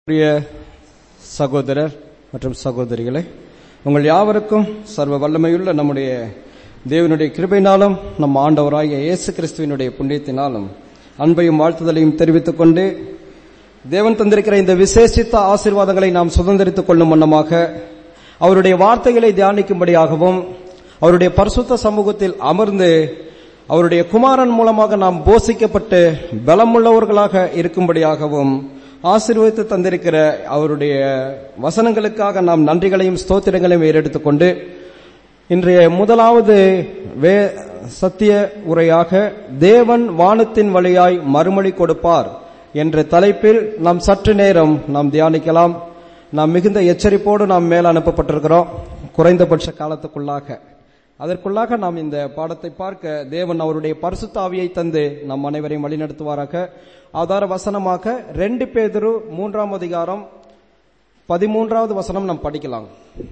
பிரிய சகோதரர் மற்றும் சகோதரிகளே உங்கள் யாவருக்கும் சர்வ வல்லமையுள்ள நம்முடைய தேவனுடைய கிருபையினாலும் நம் ஆண்டவராகிய இயேசு கிறிஸ்துவினுடைய புண்ணியத்தினாலும் அன்பையும் வாழ்த்துதலையும் தெரிவித்துக் கொண்டு தேவன் தந்திருக்கிற இந்த விசேஷித்த ஆசீர்வாதங்களை நாம் சுதந்திரித்துக் கொள்ளும் வண்ணமாக அவருடைய வார்த்தைகளை தியானிக்கும்படியாகவும் அவருடைய பரிசுத்த சமூகத்தில் அமர்ந்து அவருடைய குமாரன் மூலமாக நாம் போஷிக்கப்பட்டு பலமுள்ளவர்களாக இருக்கும்படியாகவும் ஆசீர்வதித்து தந்திருக்கிற அவருடைய வசனங்களுக்காக நாம் நன்றிகளையும் ஸ்தோத்திரங்களையும் ஏறெடுத்துக் கொண்டு இன்றைய முதலாவது வே சத்திய உரையாக தேவன் வானத்தின் வழியாய் மறுமொழி கொடுப்பார் என்ற தலைப்பில் நாம் சற்று நேரம் நாம் தியானிக்கலாம் நாம் மிகுந்த எச்சரிப்போடு நாம் மேல் அனுப்பப்பட்டிருக்கிறோம் குறைந்தபட்ச காலத்துக்குள்ளாக அதற்குள்ளாக நாம் இந்த பாடத்தை பார்க்க தேவன் அவருடைய பரிசுத்தாவியை தந்து நம் அனைவரையும் வழிநடத்துவாராக ஆதார வசனமாக ரெண்டு பேதரு மூன்றாம் அதிகாரம் பதிமூன்றாவது வசனம் நாம் படிக்கலாம்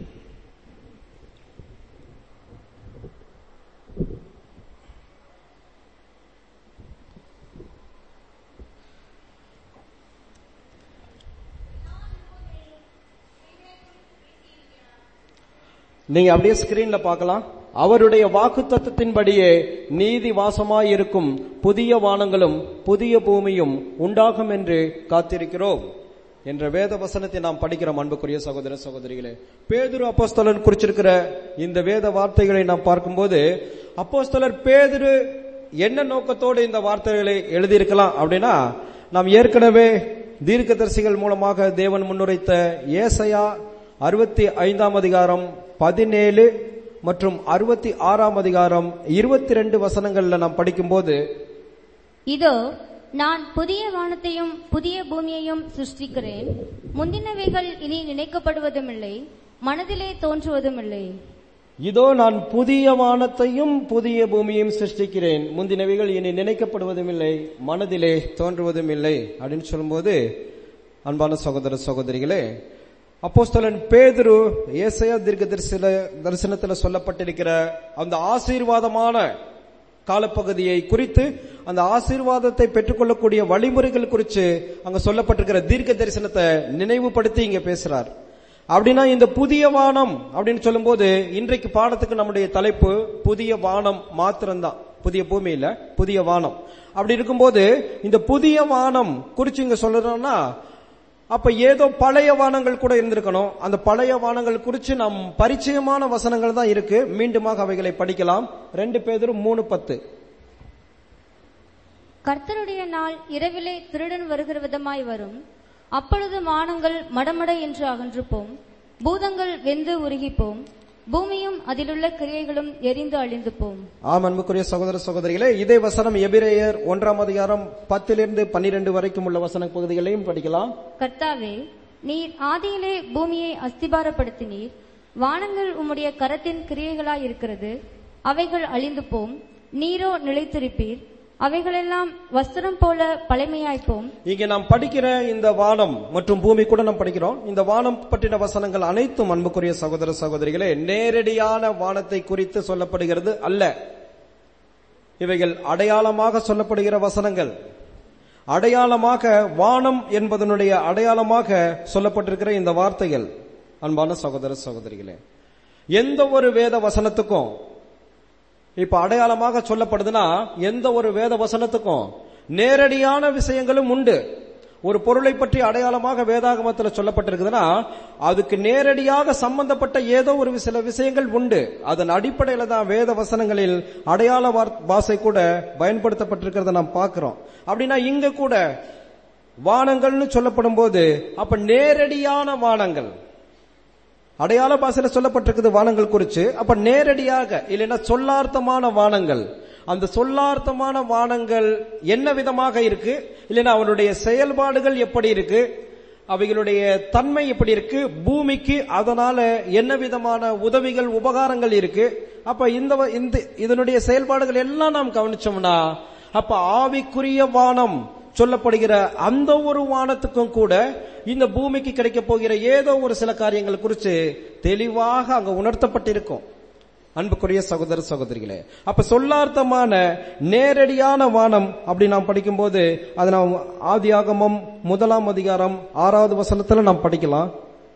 நீங்க அப்படியே ஸ்கிரீன்ல பார்க்கலாம் அவருடைய வாக்கு தத்துவத்தின்படியே நீதி வாசமாயிருக்கும் புதிய வானங்களும் புதிய பூமியும் உண்டாகும் என்று காத்திருக்கிறோம் என்ற வேத வசனத்தை நாம் படிக்கிறோம் அன்புக்குரிய சகோதர சகோதரிகளே பேதுரு அப்போஸ்தலன் குறிச்சிருக்கிற இந்த வேத வார்த்தைகளை நாம் பார்க்கும்போது அப்போஸ்தலர் பேதுரு என்ன நோக்கத்தோடு இந்த வார்த்தைகளை எழுதியிருக்கலாம் அப்படின்னா நாம் ஏற்கனவே தீர்க்கதரிசிகள் மூலமாக தேவன் முன்னுரைத்த ஏசையா அறுபத்தி ஐந்தாம் அதிகாரம் பதினேழு மற்றும் அறுபத்தி ஆறாம் அதிகாரம் இருபத்தி ரெண்டு வசனங்கள்ல நாம் படிக்கும்போது இதோ நான் புதிய வானத்தையும் புதிய பூமியையும் சிருஷ்டிக்கிறேன் முந்தினவைகள் இனி நினைக்கப்படுவதுமில்லை மனதிலே தோன்றுவதுமில்லை இதோ நான் புதிய வானத்தையும் புதிய பூமியையும் சிருஷ்டிக்கிறேன் முந்தினவைகள் இனி நினைக்கப்படுவதும் இல்லை மனதிலே தோன்றுவதும் இல்லை அப்படின்னு சொல்லும்போது அன்பான சகோதர சகோதரிகளே அப்போஸ்தலன் பேதுரு ஏசையா தீர்க்க தரிசன தரிசனத்துல சொல்லப்பட்டிருக்கிற அந்த ஆசீர்வாதமான காலப்பகுதியை குறித்து அந்த ஆசீர்வாதத்தை பெற்றுக்கொள்ளக்கூடிய வழிமுறைகள் குறித்து அங்க சொல்லப்பட்டிருக்கிற தீர்க்க தரிசனத்தை நினைவுபடுத்தி இங்க பேசுறார் அப்படின்னா இந்த புதிய வானம் அப்படின்னு சொல்லும்போது இன்றைக்கு பாடத்துக்கு நம்முடைய தலைப்பு புதிய வானம் மாத்திரம்தான் புதிய பூமி இல்ல புதிய வானம் அப்படி இருக்கும்போது இந்த புதிய வானம் குறிச்சு இங்க சொல்லணும்னா அப்ப ஏதோ பழைய வானங்கள் கூட இருந்திருக்கணும் அந்த பழைய வானங்கள் குறித்து நம் பரிச்சயமான வசனங்கள் தான் இருக்கு மீண்டுமாக அவைகளை படிக்கலாம் ரெண்டு பேரும் மூணு பத்து கர்த்தருடைய நாள் இரவிலே திருடன் வருகிற விதமாய் வரும் அப்பொழுது வானங்கள் மடமட என்று அகன்று போம் பூதங்கள் வெந்து உருகிப்போம் பூமியும் அதிலுள்ள கிரியைகளும் எரிந்து அழிந்து போம் ஆம் அன்புக்குரிய சகோதர சகோதரிகளே இதே வசனம் எபிரேயர் ஒன்றாம் அதிகாரம் பத்திலிருந்து பன்னிரண்டு வரைக்கும் உள்ள வசன பகுதிகளையும் படிக்கலாம் கர்த்தாவே நீர் ஆதியிலே பூமியை அஸ்திபாரப்படுத்தினீர் வானங்கள் உம்முடைய கரத்தின் கிரியைகளாய் இருக்கிறது அவைகள் அழிந்து போம் நீரோ நிலைத்திருப்பீர் அவைகளெல்லாம் வஸ்திரம் போல பழமையாய்ப்போம் இங்கே நாம் படிக்கிற இந்த வானம் மற்றும் பூமி கூட நாம் படிக்கிறோம் இந்த வானம் பற்றின வசனங்கள் அனைத்தும் அன்புக்குரிய சகோதர சகோதரிகளே நேரடியான வானத்தை குறித்து சொல்லப்படுகிறது அல்ல இவைகள் அடையாளமாக சொல்லப்படுகிற வசனங்கள் அடையாளமாக வானம் என்பதனுடைய அடையாளமாக சொல்லப்பட்டிருக்கிற இந்த வார்த்தைகள் அன்பான சகோதர சகோதரிகளே எந்த ஒரு வேத வசனத்துக்கும் இப்ப அடையாளமாக சொல்லப்படுதுன்னா எந்த ஒரு வேத வசனத்துக்கும் நேரடியான விஷயங்களும் உண்டு ஒரு பொருளை பற்றி அடையாளமாக வேதாகமத்தில் சொல்லப்பட்டிருக்குதுன்னா அதுக்கு நேரடியாக சம்பந்தப்பட்ட ஏதோ ஒரு சில விஷயங்கள் உண்டு அதன் அடிப்படையில தான் வேத வசனங்களில் அடையாள பாஷை கூட பயன்படுத்தப்பட்டிருக்கிறத நாம் பார்க்கிறோம் அப்படின்னா இங்க கூட வானங்கள்னு சொல்லப்படும் போது அப்ப நேரடியான வானங்கள் அடையாள பாசையில சொல்லப்பட்டிருக்குது வானங்கள் குறிச்சு அப்ப நேரடியாக இல்லைன்னா சொல்லார்த்தமான வானங்கள் அந்த சொல்லார்த்தமான வானங்கள் என்ன விதமாக இருக்கு இல்லைன்னா அவனுடைய செயல்பாடுகள் எப்படி இருக்கு அவைகளுடைய தன்மை எப்படி இருக்கு பூமிக்கு அதனால என்ன விதமான உதவிகள் உபகாரங்கள் இருக்கு அப்ப இந்த இந்த இதனுடைய செயல்பாடுகள் எல்லாம் நாம் கவனிச்சோம்னா அப்ப ஆவிக்குரிய வானம் சொல்லப்படுகிற அந்த ஒரு வானத்துக்கும் கூட இந்த பூமிக்கு கிடைக்க போகிற ஏதோ ஒரு சில காரியங்கள் குறித்து தெளிவாக அங்க உணர்த்தப்பட்டிருக்கும் அன்புக்குரிய சகோதர சகோதரிகளே அப்ப சொல்லார்த்தமான நேரடியான வானம் அப்படி நாம் படிக்கும்போது அது நாம் ஆதியாகமம் முதலாம் அதிகாரம் ஆறாவது வசனத்துல நாம் படிக்கலாம்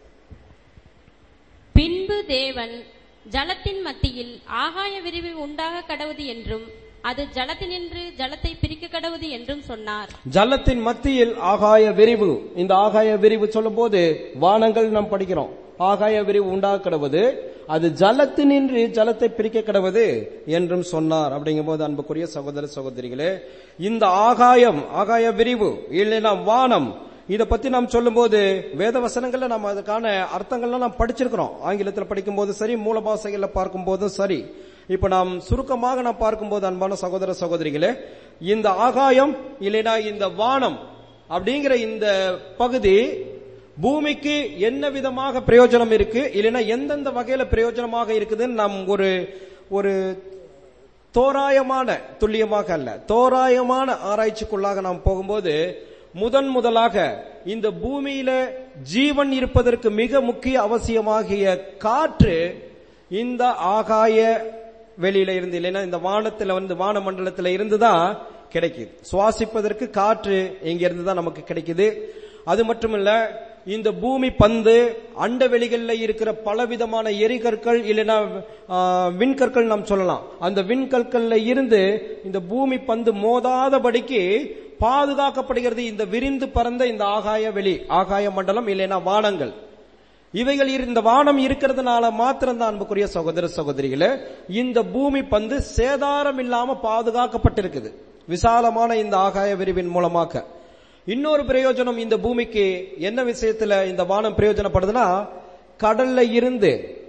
பின்பு தேவன் ஜலத்தின் மத்தியில் ஆகாய விரிவு உண்டாக கடவுது என்றும் அது ஜலத்தினின்று ஜலத்தை பிரிக்க கடவுது என்றும் சொன்னார் ஜலத்தின் மத்தியில் ஆகாய விரிவு இந்த ஆகாய விரிவு சொல்லும்போது வானங்கள் நாம் படிக்கிறோம் ஆகாய விரிவு உண்டாக கிடவது அது ஜலத்தினின்று ஜலத்தை பிரிக்க கிடவது என்றும் சொன்னார் அப்படிங்கும்போது அன்புக்குரிய சகோதர சகோதரிகளே இந்த ஆகாயம் ஆகாய விரிவு இல்லைன்னா வானம் இத பத்தி நாம் சொல்லும்போது வேத வசனங்கள்ல நம்ம அதுக்கான அர்த்தங்கள்லாம் நாம் படிச்சிருக்கிறோம் ஆங்கிலத்தில் படிக்கும்போது சரி மூல பாஷைகள்ல பார்க்கும்போதும் சரி இப்ப நாம் சுருக்கமாக நாம் பார்க்கும்போது அன்பான சகோதர சகோதரிகளே இந்த ஆகாயம் இல்லைனா இந்த வானம் அப்படிங்கிற இந்த பகுதி பூமிக்கு என்ன விதமாக பிரயோஜனம் இருக்கு இல்லைன்னா எந்தெந்த வகையில பிரயோஜனமாக இருக்குதுன்னு நாம் ஒரு ஒரு தோராயமான துல்லியமாக அல்ல தோராயமான ஆராய்ச்சிக்குள்ளாக நாம் போகும்போது முதன் முதலாக இந்த பூமியில ஜீவன் இருப்பதற்கு மிக முக்கிய அவசியமாகிய காற்று இந்த ஆகாய வெளியில இருந்து இல்லைன்னா இந்த வானத்துல வந்து வான மண்டலத்துல இருந்து தான் கிடைக்குது சுவாசிப்பதற்கு காற்று இங்க இருந்து தான் நமக்கு கிடைக்குது அது மட்டுமல்ல இந்த பூமி பந்து அண்ட வெளிகளில் இருக்கிற பலவிதமான எரிகற்கள் இல்லைன்னா ஆ, விண்கற்கள் நாம் சொல்லலாம் அந்த விண்கற்கள்ல இருந்து இந்த பூமி பந்து மோதாதபடிக்கு பாதுகாக்கப்படுகிறது இந்த விரிந்து பறந்த இந்த ஆகாய வெளி ஆகாய மண்டலம் இல்லைன்னா வானங்கள் இவைகள் இரு- இந்த வானம் இருக்கிறதுனால மாத்திரம்தான் அன்புக்குரிய சகோதர சகோதரிகளே இந்த பூமி பந்து சேதாரம் இல்லாம பாதுகாக்கப்பட்டிருக்குது விசாலமான இந்த ஆகாய விரிவின் மூலமாக இன்னொரு பிரயோஜனம் இந்த பூமிக்கு என்ன விஷயத்துல இந்த வானம் பிரயோஜனப்படுதுன்னா கடல்ல இருந்து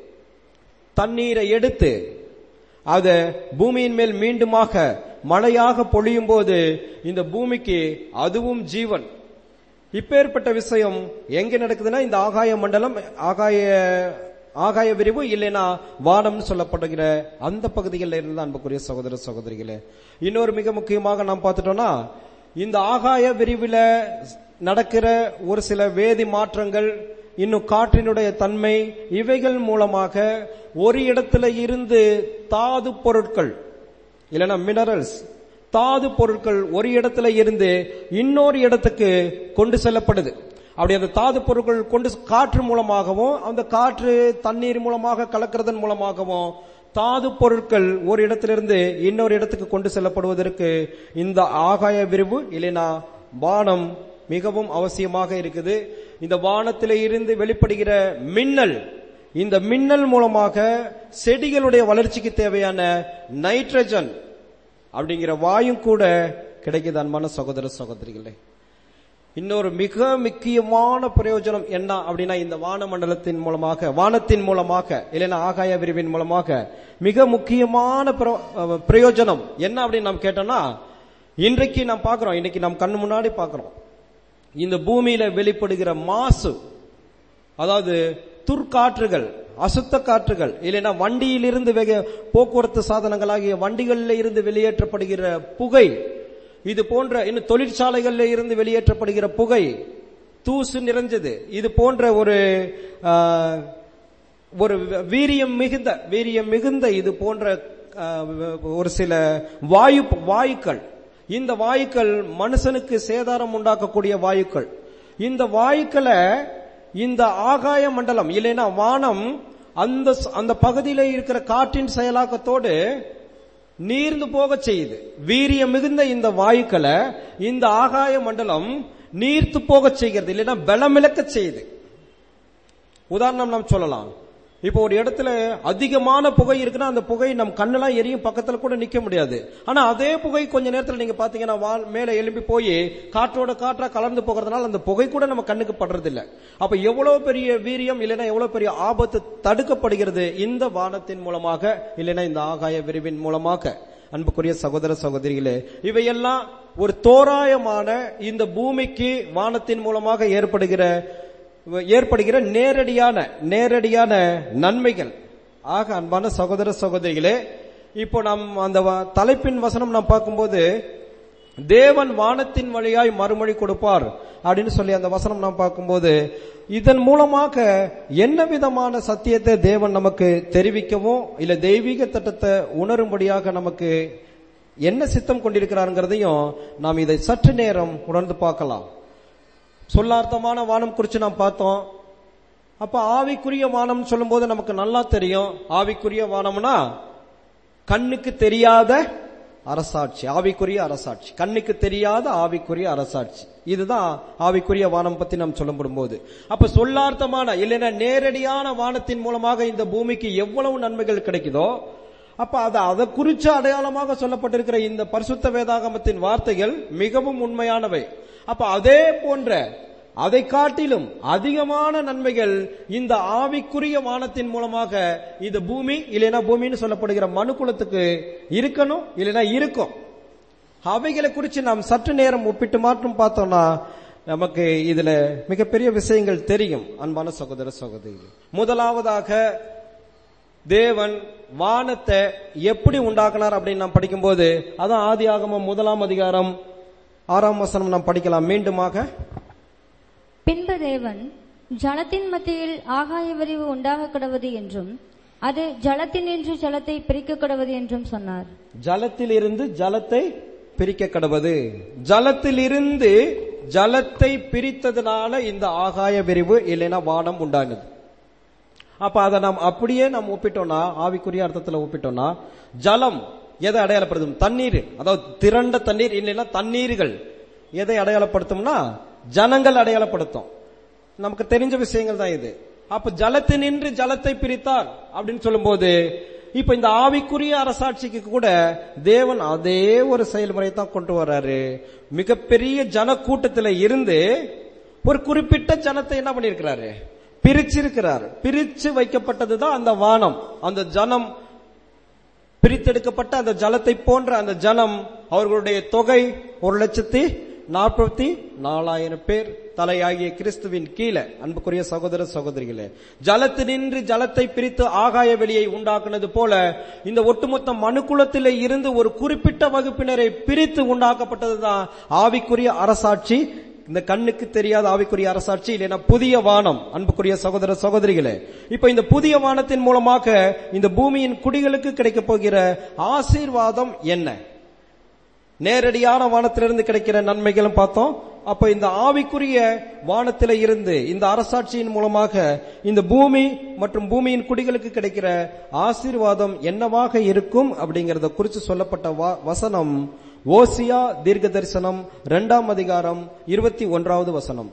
தண்ணீரை எடுத்து அத பூமியின் மேல் மீண்டுமாக மழையாக பொழியும் போது இந்த பூமிக்கு அதுவும் ஜீவன் இப்பேற்பட்ட விஷயம் எங்க நடக்குதுன்னா இந்த ஆகாய மண்டலம் ஆகாய ஆகாய விரிவு இல்லைன்னா வானம்னு சொல்லப்படுகிற அந்த பகுதிகளில் இருந்து அன்புக்குரிய சகோதர சகோதரிகளே இன்னொரு மிக முக்கியமாக நாம் பார்த்துட்டோம்னா இந்த ஆகாய விரிவுல நடக்கிற ஒரு சில வேதி மாற்றங்கள் இன்னும் காற்றினுடைய தன்மை இவைகள் மூலமாக ஒரு இடத்துல இருந்து தாது பொருட்கள் இல்லைன்னா மினரல்ஸ் தாது பொருட்கள் ஒரு இடத்துல இருந்து இன்னொரு இடத்துக்கு கொண்டு செல்லப்படுது அப்படி அந்த தாது பொருட்கள் கொண்டு காற்று மூலமாகவும் அந்த காற்று தண்ணீர் மூலமாக கலக்கிறதன் மூலமாகவும் தாது பொருட்கள் ஒரு இடத்திலிருந்து இன்னொரு இடத்துக்கு கொண்டு செல்லப்படுவதற்கு இந்த ஆகாய விரிவு இல்லைனா வானம் மிகவும் அவசியமாக இருக்குது இந்த வானத்திலே இருந்து வெளிப்படுகிற மின்னல் இந்த மின்னல் மூலமாக செடிகளுடைய வளர்ச்சிக்கு தேவையான நைட்ரஜன் அப்படிங்கிற வாயும் கூட கிடைக்குது அன்பான சகோதர சகோதரிகளே இன்னொரு மிக முக்கியமான பிரயோஜனம் என்ன அப்படின்னா இந்த வான மண்டலத்தின் மூலமாக வானத்தின் மூலமாக இல்லைன்னா ஆகாய விரிவின் மூலமாக மிக முக்கியமான பிர- அஹ் பிரயோஜனம் என்ன அப்படின்னு நாம் கேட்டோம்னா இன்றைக்கு நாம் பார்க்கிறோம் இன்னைக்கு நாம் கண்ணு முன்னாடி பார்க்கிறோம் இந்த பூமியில வெளிப்படுகிற மாசு அதாவது துர்காற்றுகள் அசுத்த காற்றுகள் இல்லைன்னா வண்டியிலிருந்து வெக போக்குவரத்து சாதனங்களாகிய வண்டிகளில் இருந்து வெளியேற்றப்படுகிற புகை இது போன்ற இன்னும் தொழிற்சாலைகளில் இருந்து வெளியேற்றப்படுகிற புகை தூசு நிறைஞ்சது இது போன்ற ஒரு ஆ, ஒரு வீரியம் மிகுந்த வீரியம் மிகுந்த இது போன்ற ஆ, ஒரு சில வாயு வாயுக்கள் இந்த வாயுக்கள் மனுஷனுக்கு சேதாரம் உண்டாக்கக்கூடிய வாயுக்கள் இந்த வாயுக்களை இந்த ஆகாய மண்டலம் இல்லைன்னா வானம் அந்த அந்த பகுதியில இருக்கிற காற்றின் செயலாக்கத்தோடு நீர்ந்து போக செய்யுது வீரியம் மிகுந்த இந்த வாயுக்களை இந்த ஆகாய மண்டலம் நீர்த்து போக செய்கிறது இல்லைன்னா பலமிழக்க செய்யுது உதாரணம் நாம் சொல்லலாம் இப்போ ஒரு இடத்துல அதிகமான புகை இருக்குன்னா அந்த புகை நம் கண்ணெல்லாம் எரியும் பக்கத்துல கூட நிக்க முடியாது ஆனா அதே புகை கொஞ்ச நேரத்துல நீங்க பாத்தீங்கன்னா வால் மேல எழும்பி போய் காற்றோட காற்றா கலந்து போகிறதுனால அந்த புகை கூட நம்ம கண்ணுக்கு படுறது இல்ல அப்ப எவ்வளவு பெரிய வீரியம் இல்லைன்னா எவ்வளவு பெரிய ஆபத்து தடுக்கப்படுகிறது இந்த வானத்தின் மூலமாக இல்லைன்னா இந்த ஆகாய விரிவின் மூலமாக அன்புக்குரிய சகோதர சகோதரிகளே இவையெல்லாம் ஒரு தோராயமான இந்த பூமிக்கு வானத்தின் மூலமாக ஏற்படுகிற ஏற்படுகிற நேரடியான நேரடியான நன்மைகள் ஆக அன்பான சகோதர சகோதரிகளே இப்போ நாம் அந்த வ- தலைப்பின் வசனம் நாம் பார்க்கும்போது தேவன் வானத்தின் வழியாய் மறுமொழி கொடுப்பார் அப்படின்னு சொல்லி அந்த வசனம் நாம் பார்க்கும்போது இதன் மூலமாக என்ன விதமான சத்தியத்தை தேவன் நமக்கு தெரிவிக்கவும் இல்ல தெய்வீக திட்டத்தை உணரும்படியாக நமக்கு என்ன சித்தம் கொண்டிருக்கிறாருங்கிறதையும் நாம் இதை சற்று நேரம் உணர்ந்து பார்க்கலாம் சொல்லார்த்தமான வானம் குறித்து நாம் பார்த்தோம் அப்ப ஆவிக்குரிய வானம் சொல்லும்போது நமக்கு நல்லா தெரியும் ஆவிக்குரிய வானம்னா கண்ணுக்கு தெரியாத அரசாட்சி ஆவிக்குரிய அரசாட்சி கண்ணுக்கு தெரியாத ஆவிக்குரிய அரசாட்சி இதுதான் ஆவிக்குரிய வானம் பத்தி நாம் சொல்லப்படும் போது அப்ப சொல்லார்த்தமான இல்லைன்னா நேரடியான வானத்தின் மூலமாக இந்த பூமிக்கு எவ்வளவு நன்மைகள் கிடைக்குதோ அப்ப அது அதை குறிச்சு அடையாளமாக சொல்லப்பட்டிருக்கிற இந்த பரிசுத்த வேதாகமத்தின் வார்த்தைகள் மிகவும் உண்மையானவை அப்ப அதே போன்ற அதை காட்டிலும் அதிகமான நன்மைகள் இந்த ஆவிக்குரிய வானத்தின் மூலமாக இந்த பூமி இல்லைன்னா பூமின்னு சொல்லப்படுகிற மனுக்குலத்துக்கு இருக்கணும் இல்லைன்னா இருக்கும் அவைகளை குறித்து நாம் சற்று நேரம் ஒப்பிட்டு மாற்றும் பார்த்தோம்னா நமக்கு இதுல மிகப்பெரிய விஷயங்கள் தெரியும் அன்பான சகோதர சகோதரி முதலாவதாக தேவன் வானத்தை எப்படி உண்டாக்கினார் அப்படின்னு நாம் படிக்கும்போது அதான் ஆதி ஆகமம் முதலாம் அதிகாரம் ஆறாம் வசனம் நாம் படிக்கலாம் மீண்டுமாக பின்பு தேவன் ஜலத்தின் மத்தியில் ஆகாய விரிவு உண்டாக கடவது என்றும் அது ஜலத்தினின்று ஜலத்தை பிரிக்க கடவது என்றும் சொன்னார் ஜலத்திலிருந்து ஜலத்தை பிரிக்க கடவது ஜலத்திலிருந்து ஜலத்தை பிரித்ததுனால இந்த ஆகாய விரிவு இல்லைன்னா வானம் உண்டானது அப்ப அதை நாம் அப்படியே நாம் ஒப்பிட்டோம்னா ஆவிக்குரிய அர்த்தத்துல ஒப்பிட்டோம்னா ஜலம் எதை அடையாளப்படுத்தும் தண்ணீர் அதாவது திரண்ட தண்ணீர் இல்லைன்னா தண்ணீர்கள் எதை அடையாளப்படுத்தும்னா ஜனங்கள் அடையாளப்படுத்தும் நமக்கு தெரிஞ்ச விஷயங்கள் தான் இது அப்ப ஜலத்தினின்று ஜலத்தை பிரித்தார் அப்படின்னு சொல்லும்போது இப்ப இந்த ஆவிக்குரிய அரசாட்சிக்கு கூட தேவன் அதே ஒரு செயல்முறை தான் கொண்டு வர்றாரு மிகப்பெரிய ஜன கூட்டத்துல இருந்து ஒரு குறிப்பிட்ட ஜனத்தை என்ன பண்ணிருக்கிறாரு பிரிச்சிருக்கிறார் பிரிச்சு வைக்கப்பட்டதுதான் அந்த வானம் அந்த ஜனம் பிரித்தெடுக்கப்பட்ட அந்த ஜலத்தை போன்ற அந்த ஜனம் அவர்களுடைய தொகை ஒரு லட்சத்தி நாற்பத்தி நாலாயிரம் பேர் தலையாகிய கிறிஸ்துவின் கீழே அன்புக்குரிய சகோதர சகோதரிகளே ஜலத்தினின்று ஜலத்தை பிரித்து ஆகாய வெளியை உண்டாக்குனது போல இந்த ஒட்டுமொத்த மனுக்குலத்திலே இருந்து ஒரு குறிப்பிட்ட வகுப்பினரை பிரித்து உண்டாக்கப்பட்டதுதான் ஆவிக்குரிய அரசாட்சி இந்த கண்ணுக்கு தெரியாத ஆவிக்குரிய அரசாட்சி இல்லைன்னா புதிய வானம் அன்புக்குரிய சகோதர சகோதரிகளே இப்ப இந்த புதிய வானத்தின் மூலமாக இந்த பூமியின் குடிகளுக்கு கிடைக்க போகிற ஆசீர்வாதம் என்ன நேரடியான வானத்திலிருந்து கிடைக்கிற நன்மைகளும் பார்த்தோம் அப்ப இந்த ஆவிக்குரிய வானத்தில இருந்து இந்த அரசாட்சியின் மூலமாக இந்த பூமி மற்றும் பூமியின் குடிகளுக்கு கிடைக்கிற ஆசீர்வாதம் என்னவாக இருக்கும் அப்படிங்கறத குறித்து சொல்லப்பட்ட வா- வசனம் ஓசியா தீர்க்க தரிசனம் இரண்டாம் அதிகாரம் இருபத்தி ஒன்றாவது வசனம்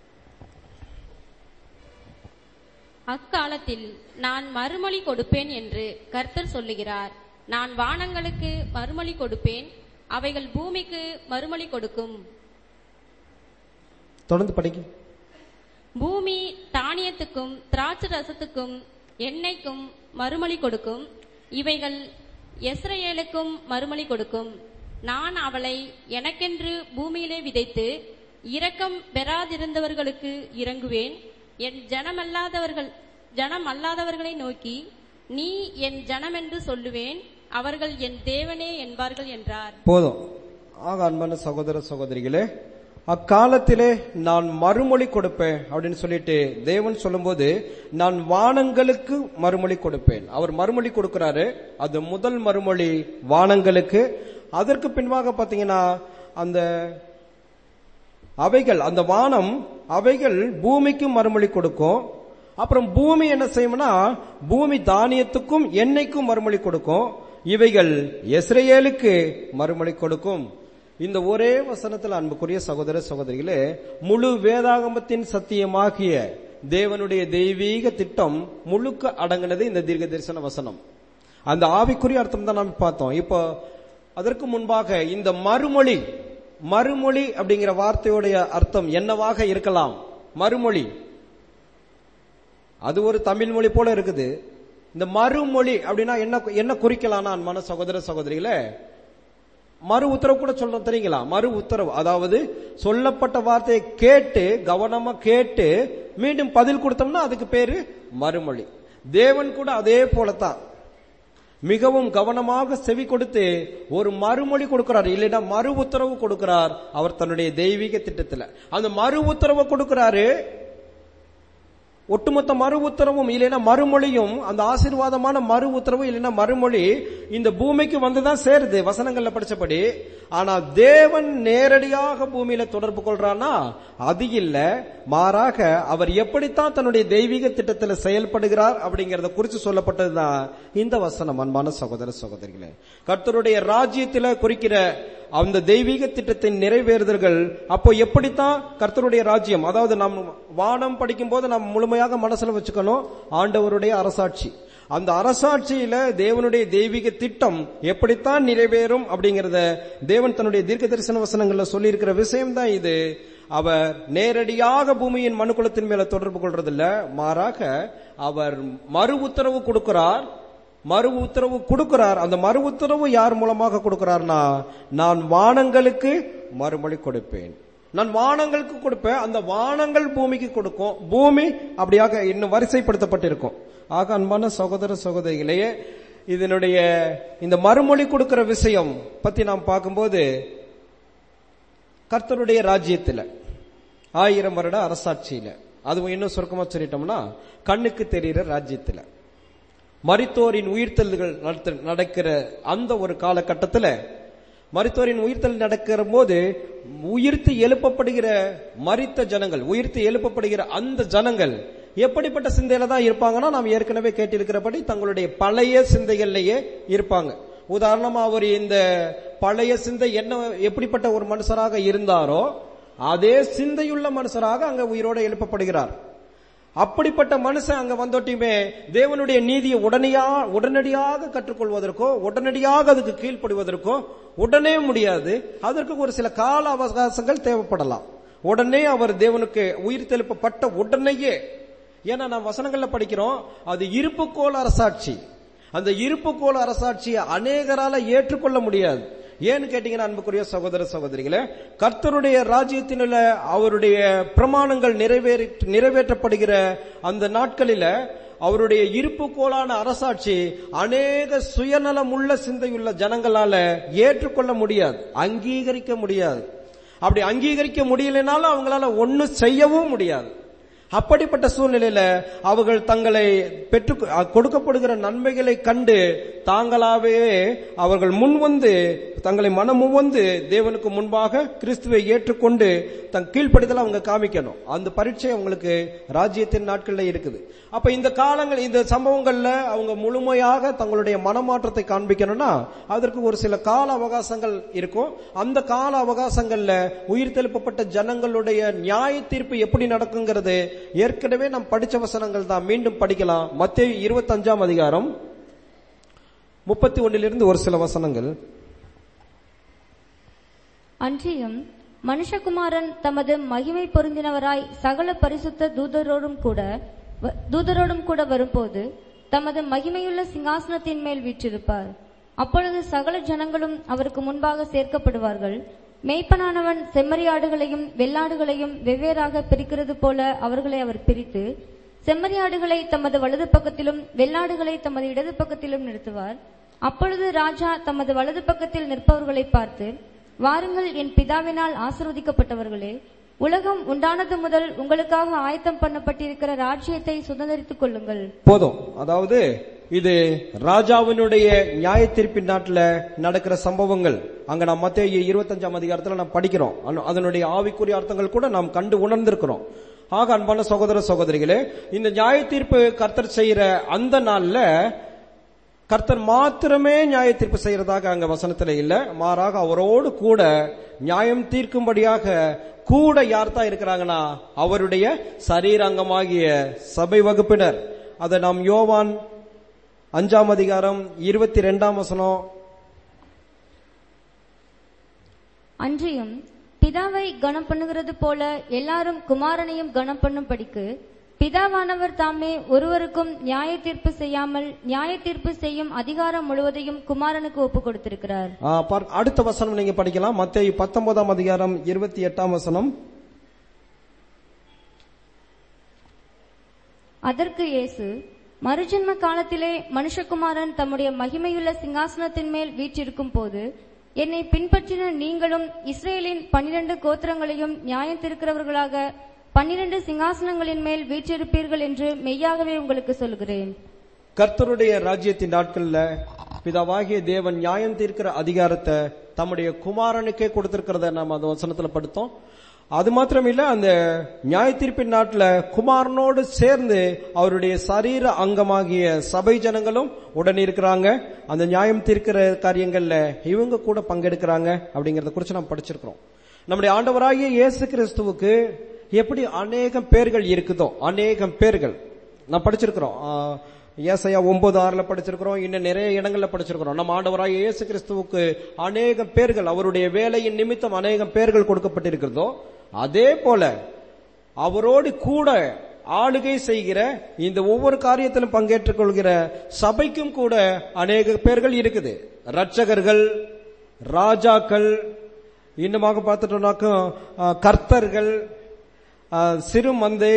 அக்காலத்தில் நான் மறுமொழி கொடுப்பேன் என்று கர்த்தர் சொல்லுகிறார் நான் வானங்களுக்கு மறுமொழி கொடுப்பேன் அவைகள் பூமிக்கு மறுமொழி கொடுக்கும் தொடர்ந்து படிக்க பூமி தானியத்துக்கும் திராட்சை ரசத்துக்கும் எண்ணெய்க்கும் மறுமொழி கொடுக்கும் இவைகள் எஸ்ரேலுக்கும் மறுமொழி கொடுக்கும் நான் அவளை எனக்கென்று பூமியிலே விதைத்து இரக்கம் பெறாதிருந்தவர்களுக்கு இறங்குவேன் என் ஜனமல்லாதவர்கள் ஜனம் அல்லாதவர்களை நோக்கி நீ என் ஜனம் என்று சொல்லுவேன் அவர்கள் என் தேவனே என்பார்கள் என்றார் போதும் ஆக அன்பான சகோதர சகோதரிகளே அக்காலத்திலே நான் மறுமொழி கொடுப்பேன் அப்படின்னு சொல்லிட்டு தேவன் சொல்லும்போது நான் வானங்களுக்கு மறுமொழி கொடுப்பேன் அவர் மறுமொழி கொடுக்கிறாரு அது முதல் மறுமொழி வானங்களுக்கு அதற்கு பின்பாக பாத்தீங்கன்னா அந்த அவைகள் அந்த வானம் அவைகள் பூமிக்கு மறுமொழி கொடுக்கும் அப்புறம் பூமி என்ன செய்யும்னா பூமி தானியத்துக்கும் எண்ணெய்க்கும் மறுமொழி கொடுக்கும் இவைகள் எஸ்ரேலுக்கு மறுமொழி கொடுக்கும் இந்த ஒரே வசனத்தில் அன்புக்குரிய சகோதர சகோதரிகளே முழு வேதாகமத்தின் சத்தியமாகிய தேவனுடைய தெய்வீக திட்டம் முழுக்க அடங்கினது இந்த தீர்க்க தரிசன வசனம் அந்த ஆவிக்குரிய அர்த்தம் தான் நாம் பார்த்தோம் இப்போ அதற்கு முன்பாக இந்த மறுமொழி மறுமொழி அப்படிங்கிற வார்த்தையுடைய அர்த்தம் என்னவாக இருக்கலாம் மறுமொழி அது ஒரு தமிழ் மொழி போல இருக்குது இந்த மறுமொழி அப்படின்னா என்ன என்ன குறிக்கலாம்னா அன்பான சகோதர சகோதரிகளே மறு உத்தரவு கூட சொல்றோம் தெரியுங்களா மறு உத்தரவு அதாவது சொல்லப்பட்ட வார்த்தையை கேட்டு கவனமா கேட்டு மீண்டும் பதில் கொடுத்தோம்னா அதுக்கு பேரு மறுமொழி தேவன் கூட அதே போலத்தான் மிகவும் கவனமாக செவி கொடுத்து ஒரு மறுமொழி கொடுக்கிறார் இல்லைன்னா மறு உத்தரவு கொடுக்கிறார் அவர் தன்னுடைய தெய்வீக திட்டத்துல அந்த மறு உத்தரவை கொடுக்கிறாரு ஒட்டுமொத்த மறு உத்தரவும் இல்லைன்னா மறுமொழியும் அந்த ஆசீர்வாதமான மறு உத்தரவு இல்லைன்னா மறுமொழி இந்த பூமிக்கு வந்துதான் சேருது வசனங்கள்ல படிச்சபடி ஆனா தேவன் நேரடியாக பூமியில தொடர்பு கொள்றானா அது இல்ல மாறாக அவர் எப்படித்தான் தன்னுடைய தெய்வீக திட்டத்தில் செயல்படுகிறார் அப்படிங்கறத குறித்து சொல்லப்பட்டதுதான் இந்த வசனம் அன்பான சகோதர சகோதரிகளே கர்த்தருடைய ராஜ்யத்தில குறிக்கிற அந்த தெய்வீக திட்டத்தின் நிறைவேறுதல்கள் அப்போ எப்படித்தான் கர்த்தருடைய ராஜ்யம் அதாவது நம் வானம் படிக்கும் போது நாம் முழுமையாக மனசுல வச்சுக்கணும் ஆண்டவருடைய அரசாட்சி அந்த அரசாட்சியில தேவனுடைய தெய்வீக திட்டம் எப்படித்தான் நிறைவேறும் அப்படிங்கறத தேவன் தன்னுடைய தீர்க்க தரிசன வசனங்கள்ல சொல்லி இருக்கிற விஷயம் தான் இது அவர் நேரடியாக பூமியின் மனுக்குலத்தின் மேல தொடர்பு கொள்றதில்ல மாறாக அவர் மறு உத்தரவு கொடுக்கிறார் மறு உத்தரவு கொடுக்கிறார் அந்த மறு உத்தரவு யார் மூலமாக கொடுக்கிறார்னா நான் வானங்களுக்கு மறுமொழி கொடுப்பேன் நான் வானங்களுக்கு கொடுப்பேன் அந்த வானங்கள் பூமிக்கு கொடுக்கும் பூமி அப்படியாக இன்னும் வரிசைப்படுத்தப்பட்டிருக்கும் ஆக அன்பான சகோதர சகோதரிகளையே இதனுடைய இந்த மறுமொழி கொடுக்கிற விஷயம் பத்தி நாம் பார்க்கும்போது கர்த்தருடைய ராஜ்யத்துல ஆயிரம் வருட அரசாட்சியில அதுவும் இன்னும் சுருக்கமா சொல்லிட்டோம்னா கண்ணுக்கு தெரிகிற ராஜ்யத்துல மரித்தோரின் உயிர்த்தல்கள் நடத்த- நடக்கிற அந்த ஒரு காலகட்டத்துல மரித்தோரின் உயிர்த்தல் நடக்கிற போது உயிர்த்து எழுப்பப்படுகிற மரித்த ஜனங்கள் உயிர்த்து எழுப்பப்படுகிற அந்த ஜனங்கள் எப்படிப்பட்ட சிந்தையில தான் இருப்பாங்கன்னா நாம் ஏற்கனவே கேட்டிருக்கிறபடி தங்களுடைய பழைய சிந்தைகள்லயே இருப்பாங்க உதாரணமா அவர் இந்த பழைய சிந்தை என்ன எப்படிப்பட்ட ஒரு மனுஷராக இருந்தாரோ அதே சிந்தையுள்ள மனுஷராக அங்க உயிரோட எழுப்பப்படுகிறார் அப்படிப்பட்ட மனுஷன் அங்க வந்தோட்டியுமே தேவனுடைய நீதியை உடனடியா உடனடியாக கற்றுக்கொள்வதற்கோ உடனடியாக அதுக்கு கீழ்ப்படுவதற்கோ உடனே முடியாது அதற்கு ஒரு சில கால அவகாசங்கள் தேவைப்படலாம் உடனே அவர் தேவனுக்கு உயிர் தெழுப்பப்பட்ட உடனேயே ஏன்னா நாம் வசனங்கள்ல படிக்கிறோம் அது இருப்புக்கோள் அரசாட்சி அந்த இருப்புக்கோள் அரசாட்சியை அநேகரால ஏற்றுக்கொள்ள முடியாது ஏன்னு கேட்டீங்கன்னா அன்புக்குரிய சகோதர சகோதரிகளே கர்த்தருடைய ராஜ்யத்தினுள்ள அவருடைய பிரமாணங்கள் நிறைவேறி நிறைவேற்றப்படுகிற அந்த நாட்களில அவருடைய இருப்புக்கோளான அரசாட்சி அநேக சுயநலமுள்ள சிந்தையுள்ள ஜனங்களால ஏற்றுக்கொள்ள முடியாது அங்கீகரிக்க முடியாது அப்படி அங்கீகரிக்க முடியலைனாலும் அவங்களால ஒன்னும் செய்யவும் முடியாது அப்படிப்பட்ட சூழ்நிலையில அவர்கள் தங்களை பெற்று கொடுக்கப்படுகிற நன்மைகளை கண்டு தாங்களாவே அவர்கள் முன்வந்து தங்களை மனமும் வந்து தேவனுக்கு முன்பாக கிறிஸ்துவை ஏற்றுக்கொண்டு தன் கீழ்ப்படிதல் அவங்க காமிக்கணும் அந்த பரீட்சை அவங்களுக்கு ராஜ்யத்தின் நாட்கள்ல இருக்குது அப்ப இந்த காலங்கள் இந்த சம்பவங்கள்ல அவங்க முழுமையாக தங்களுடைய மனமாற்றத்தை காண்பிக்கணும்னா அதற்கு ஒரு சில கால அவகாசங்கள் இருக்கும் அந்த கால அவகாசங்கள்ல உயிர் தெழுப்பப்பட்ட ஜனங்களுடைய நியாய தீர்ப்பு எப்படி நடக்குங்கிறது ஏற்கனவே நாம் படிச்ச வசனங்கள் தான் மீண்டும் படிக்கலாம் மத்திய இருபத்தஞ்சாம் அதிகாரம் முப்பத்தி ஒன்னிலிருந்து ஒரு சில வசனங்கள் அன்றியும் மனுஷகுமாரன் தமது மகிமை பொருந்தினவராய் சகல பரிசுத்த தூதரோடும் கூட வ- தூதரோடும் கூட வரும்போது தமது மகிமையுள்ள சிங்காசனத்தின் மேல் வீற்றிருப்பார் அப்பொழுது சகல ஜனங்களும் அவருக்கு முன்பாக சேர்க்கப்படுவார்கள் மேய்ப்பனானவன் செம்மறியாடுகளையும் வெள்ளாடுகளையும் வெவ்வேறாக பிரிக்கிறது போல அவர்களை அவர் பிரித்து செம்மறியாடுகளை தமது வலது பக்கத்திலும் வெள்ளாடுகளை தமது இடது பக்கத்திலும் நிறுத்துவார் அப்பொழுது ராஜா தமது வலது பக்கத்தில் நிற்பவர்களை பார்த்து வாருங்கள் என் பிதாவினால் ஆசீர்வதிக்கப்பட்டவர்களே உலகம் உண்டானது முதல் உங்களுக்காக ஆயத்தம் பண்ணப்பட்டிருக்கிற ராஜ்யத்தை சுதந்திரித்துக் கொள்ளுங்கள் போதும் அதாவது இது ராஜாவினுடைய நியாய தீர்ப்பின் நாட்டுல நடக்கிற சம்பவங்கள் அங்க நாம் மத்திய இருபத்தஞ்சாம் அதிகாரத்துல நாம் படிக்கிறோம் அனு- அதனுடைய ஆவிக்குரிய அர்த்தங்கள் கூட நாம் கண்டு உணர்ந்திருக்கிறோம் ஆக அன்பான சகோதர சகோதரிகளே இந்த நியாய தீர்ப்பு கர்த்தர் செய்யற அந்த நாள்ல கர்த்தர் மாத்திரமே நியாய தீர்ப்பு செய்யறதாக அங்க வசனத்துல இல்ல மாறாக அவரோடு கூட நியாயம் தீர்க்கும்படியாக கூட யார் தான் இருக்கிறாங்கன்னா அவருடைய சரீராங்கமாகிய சபை வகுப்பினர் அதை நாம் யோவான் அஞ்சாம் அதிகாரம் இருபத்தி ரெண்டாம் வசனம் அன்றியும் பிதாவை கனம் பண்ணுகிறது போல எல்லாரும் குமாரனையும் கனம் பண்ணும்படிக்கு பிதாவானவர் தாமே ஒருவருக்கும் நியாய தீர்ப்பு செய்யாமல் நியாய தீர்ப்பு செய்யும் அதிகாரம் முழுவதையும் குமாரனுக்கு ஒப்புக் கொடுத்திருக்கிறார் ஆ, பார்- அடுத்த வசனம் நீங்க படிக்கலாம் மத்திய பத்தொன்பதாம் அதிகாரம் இருபத்தி எட்டாம் வசனம் அதற்கு இயேசு மறுஜன்ம காலத்திலே மனுஷகுமாரன் தம்முடைய மகிமையுள்ள சிங்காசனத்தின் மேல் வீற்றிருக்கும் போது என்னை பின்பற்றின நீங்களும் இஸ்ரேலின் பன்னிரண்டு கோத்திரங்களையும் நியாயம் தீர்க்கிறவர்களாக பன்னிரண்டு சிங்காசனங்களின் மேல் வீற்றிருப்பீர்கள் என்று மெய்யாகவே உங்களுக்கு சொல்கிறேன் கர்த்தருடைய ராஜ்யத்தின் நாட்கள்ல பிதாவாகிய தேவன் நியாயம் தீர்க்கிற அதிகாரத்தை தம்முடைய குமாரனுக்கே கொடுத்திருக்கிறத நாம் அந்த வசனத்துல படுத்தோம் அது மாத்திரம் இல்ல அந்த நியாய தீர்ப்பின் நாட்டுல குமாரனோடு சேர்ந்து அவருடைய சரீர அங்கமாகிய சபை ஜனங்களும் உடன் இருக்கிறாங்க அந்த நியாயம் தீர்க்கிற காரியங்கள்ல இவங்க கூட பங்கெடுக்கிறாங்க அப்படிங்கறத குறித்து நாம் படிச்சிருக்கிறோம் நம்முடைய ஆண்டவராகிய இயேசு கிறிஸ்துவுக்கு எப்படி அநேகம் பேர்கள் இருக்குதோ அநேகம் பேர்கள் நான் படிச்சிருக்கிறோம் ஆஹ், ஏசாயா ஒன்பது ஆறுல படிச்சிருக்கிறோம் இன்னும் நிறைய இடங்கள்ல படிச்சிருக்கிறோம் நம்ம ஆண்டவராக இயேசு கிறிஸ்துவுக்கு அநேகம் பேர்கள் அவருடைய வேலையின் நிமித்தம் அநேகம் பேர்கள் கொடுக்கப்பட்டிருக்கிறதோ அதே போல அவரோடு கூட ஆளுகை செய்கிற இந்த ஒவ்வொரு காரியத்திலும் பங்கேற்றுக் கொள்கிற சபைக்கும் கூட அநேக பேர்கள் இருக்குது ரட்சகர்கள் ராஜாக்கள் இன்னுமாக பார்த்துட்டோம்னாக்கும் அஹ், கர்த்தர்கள் அஹ், சிறு மந்தை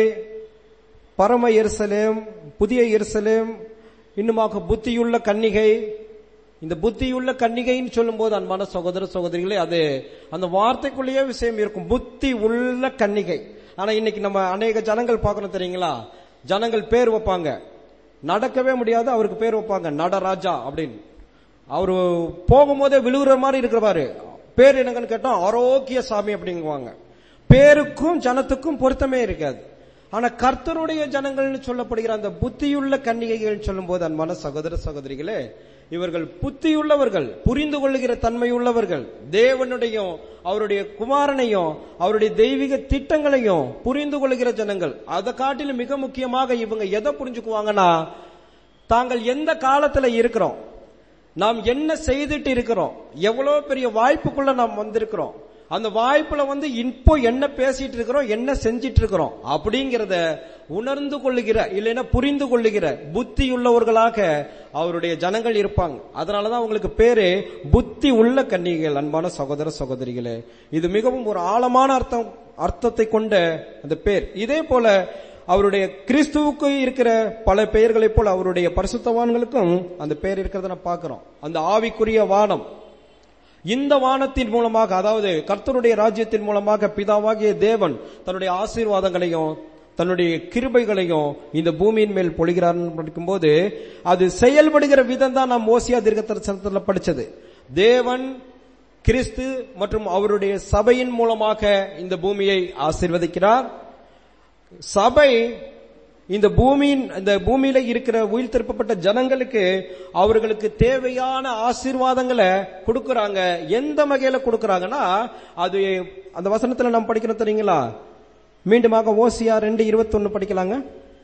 பரம எருசலேம் புதிய எருசலேம் இன்னுமாக புத்தியுள்ள கன்னிகை இந்த புத்தியுள்ள கன்னிகைன்னு சொல்லும்போது அன்பான சகோதர சகோதரிகளே அது அந்த வார்த்தைக்குள்ளேயே விஷயம் இருக்கும் புத்தி உள்ள கன்னிகை ஆனா இன்னைக்கு நம்ம அநேக ஜனங்கள் பார்க்கணும் தெரியுங்களா ஜனங்கள் பேர் வைப்பாங்க நடக்கவே முடியாது அவருக்கு பேர் வைப்பாங்க நடராஜா அப்படின்னு அவரு போகும்போதே விழுகுற மாதிரி இருக்கிறவாரு பேர் என்னங்கன்னு கேட்டா ஆரோக்கிய சாமி அப்படிங்குவாங்க பேருக்கும் ஜனத்துக்கும் பொருத்தமே இருக்காது ஆனா கர்த்தருடைய ஜனங்கள்னு சொல்லப்படுகிற அந்த புத்தியுள்ள கன்னிகைகள் சொல்லும்போது அன்பான சகோதர சகோதரிகளே இவர்கள் புத்தியுள்ளவர்கள் புரிந்து கொள்ளுகிற தன்மையுள்ளவர்கள் தேவனுடையும் அவருடைய குமாரனையும் அவருடைய தெய்வீக திட்டங்களையும் புரிந்து கொள்ளுகிற ஜனங்கள் அதை காட்டிலும் மிக முக்கியமாக இவங்க எதை புரிஞ்சுக்குவாங்கன்னா தாங்கள் எந்த காலத்துல இருக்கிறோம் நாம் என்ன செய்துட்டு இருக்கிறோம் எவ்வளவு பெரிய வாய்ப்புக்குள்ள நாம் வந்திருக்கிறோம் அந்த வாய்ப்புல வந்து இப்போ என்ன பேசிட்டு இருக்கிறோம் என்ன செஞ்சிட்டு இருக்கிறோம் அப்படிங்கறத உணர்ந்து கொள்ளுகிற இல்லைன்னா புரிந்து கொள்ளுகிற புத்தி உள்ளவர்களாக அவருடைய ஜனங்கள் இருப்பாங்க அதனாலதான் அவங்களுக்கு பேரு புத்தி உள்ள கன்னிகைகள் அன்பான சகோதர சகோதரிகளே இது மிகவும் ஒரு ஆழமான அர்த்தம் அர்த்தத்தை கொண்ட அந்த பேர் இதே போல அவருடைய கிறிஸ்துவுக்கு இருக்கிற பல பெயர்களைப் போல அவருடைய பரிசுத்தவான்களுக்கும் அந்த பெயர் இருக்கிறத நான் பார்க்கிறோம் அந்த ஆவிக்குரிய வானம் இந்த வானத்தின் மூலமாக அதாவது கர்த்தருடைய ராஜ்யத்தின் மூலமாக பிதாவாகிய தேவன் தன்னுடைய ஆசீர்வாதங்களையும் தன்னுடைய கிருபைகளையும் இந்த பூமியின் மேல் பொழிகிறார் படிக்கும்போது அது செயல்படுகிற விதம் தான் நாம் ஓசியா தீர்க்க தரிசனத்தில் படிச்சது தேவன் கிறிஸ்து மற்றும் அவருடைய சபையின் மூலமாக இந்த பூமியை ஆசீர்வதிக்கிறார் சபை இந்த பூமியின் இந்த பூமியில இருக்கிற உயிர் திருப்பப்பட்ட ஜனங்களுக்கு அவர்களுக்கு தேவையான ஆசீர்வாதங்களை கொடுக்கறாங்க எந்த வகையில கொடுக்கறாங்கன்னா அது அந்த வசனத்துல நம்ம படிக்கணும் தெரியுங்களா மீண்டுமாக ஓசியா ரெண்டு இருபத்தொன்னு படிக்கலாங்க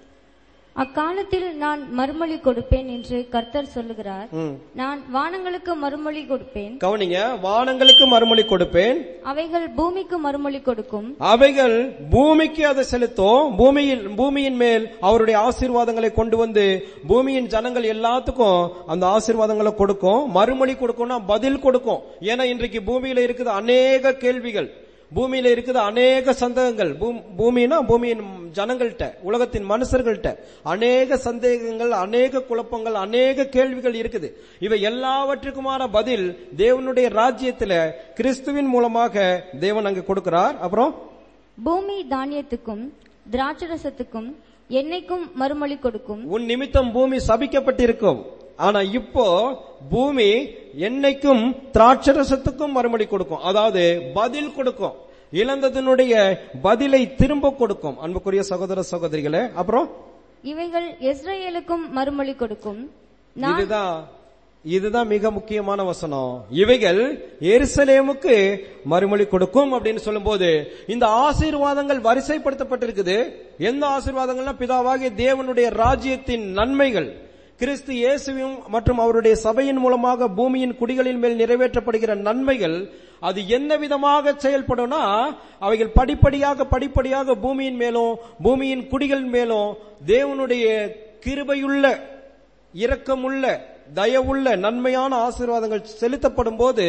அக்காலத்தில் நான் மறுமொழி கொடுப்பேன் என்று கர்த்தர் சொல்லுகிறார் ம். நான் வானங்களுக்கு மறுமொழி கொடுப்பேன் கவனிங்க வானங்களுக்கு மறுமொழி கொடுப்பேன் அவைகள் பூமிக்கு மறுமொழி கொடுக்கும் அவைகள் பூமிக்கு அதை செலுத்தும் பூமியில் பூமியின் மேல் அவருடைய ஆசீர்வாதங்களை கொண்டு வந்து பூமியின் ஜனங்கள் எல்லாத்துக்கும் அந்த ஆசீர்வாதங்களை கொடுக்கும் மறுமொழி கொடுக்கும்னா பதில் கொடுக்கும் ஏன்னா இன்றைக்கு பூமியில இருக்குது அநேக கேள்விகள் பூமியில இருக்குது அநேக சந்தேகங்கள் பூ- பூமினா பூமியின் ஜனங்கள்கிட்ட உலகத்தின் மனுஷர்கள்ட்ட அநேக சந்தேகங்கள் அநேக குழப்பங்கள் அநேக கேள்விகள் இருக்குது இவை எல்லாவற்றுக்குமான பதில் தேவனுடைய ராஜ்யத்துல கிறிஸ்துவின் மூலமாக தேவன் அங்க கொடுக்கிறார் அப்புறம் பூமி தானியத்துக்கும் திராட்சரசத்துக்கும் எண்ணெய்க்கும் மறுமொழி கொடுக்கும் உன் நிமித்தம் பூமி சபிக்கப்பட்டிருக்கும் ஆனா இப்போ பூமி என்னைக்கும் திராட்சரசத்துக்கும் மறுமொழி கொடுக்கும் அதாவது பதில் கொடுக்கும் இழந்ததனுடைய பதிலை திரும்ப கொடுக்கும் அன்புக்குரிய சகோதர சகோதரிகளே அப்புறம் இவைகள் இஸ்ரவேலுக்கும் மறுமொழி கொடுக்கும் நான் இதுதான் இதுதான் மிக முக்கியமான வசனம் இவைகள் எருசலேமுக்கு மறுமொழி கொடுக்கும் அப்படின்னு சொல்லும்போது இந்த ஆசீர்வாதங்கள் வரிசைப்படுத்தப்பட்டிருக்குது எந்த ஆசீர்வாதங்கள்னா பிதாவாகிய தேவனுடைய ராஜ்யத்தின் நன்மைகள் கிறிஸ்து இயேசுவும் மற்றும் அவருடைய சபையின் மூலமாக பூமியின் குடிகளின் மேல் நிறைவேற்றப்படுகிற நன்மைகள் அது என்ன விதமாக செயல்படும்னா அவைகள் படிப்படியாக படிப்படியாக பூமியின் மேலும் பூமியின் குடிகள் மேலும் தேவனுடைய கிருபையுள்ள இரக்கமுள்ள தயவுள்ள நன்மையான ஆசீர்வாதங்கள் செலுத்தப்படும் போது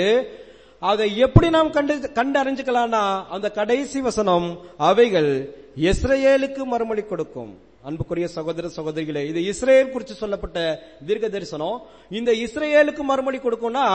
அதை எப்படி நாம் கண்டு கண்டு அறிஞ்சுக்கலாம்னா அந்த கடைசி வசனம் அவைகள் இஸ்ரேலுக்கு மறுமொழி கொடுக்கும் அன்புக்குரிய சகோதர சகோதரிகளே இது இஸ்ரேல் குறித்து சொல்லப்பட்ட தீர்க்க தரிசனம் இந்த இஸ்ரேலுக்கு மறுமொழி கொடுக்கும்னா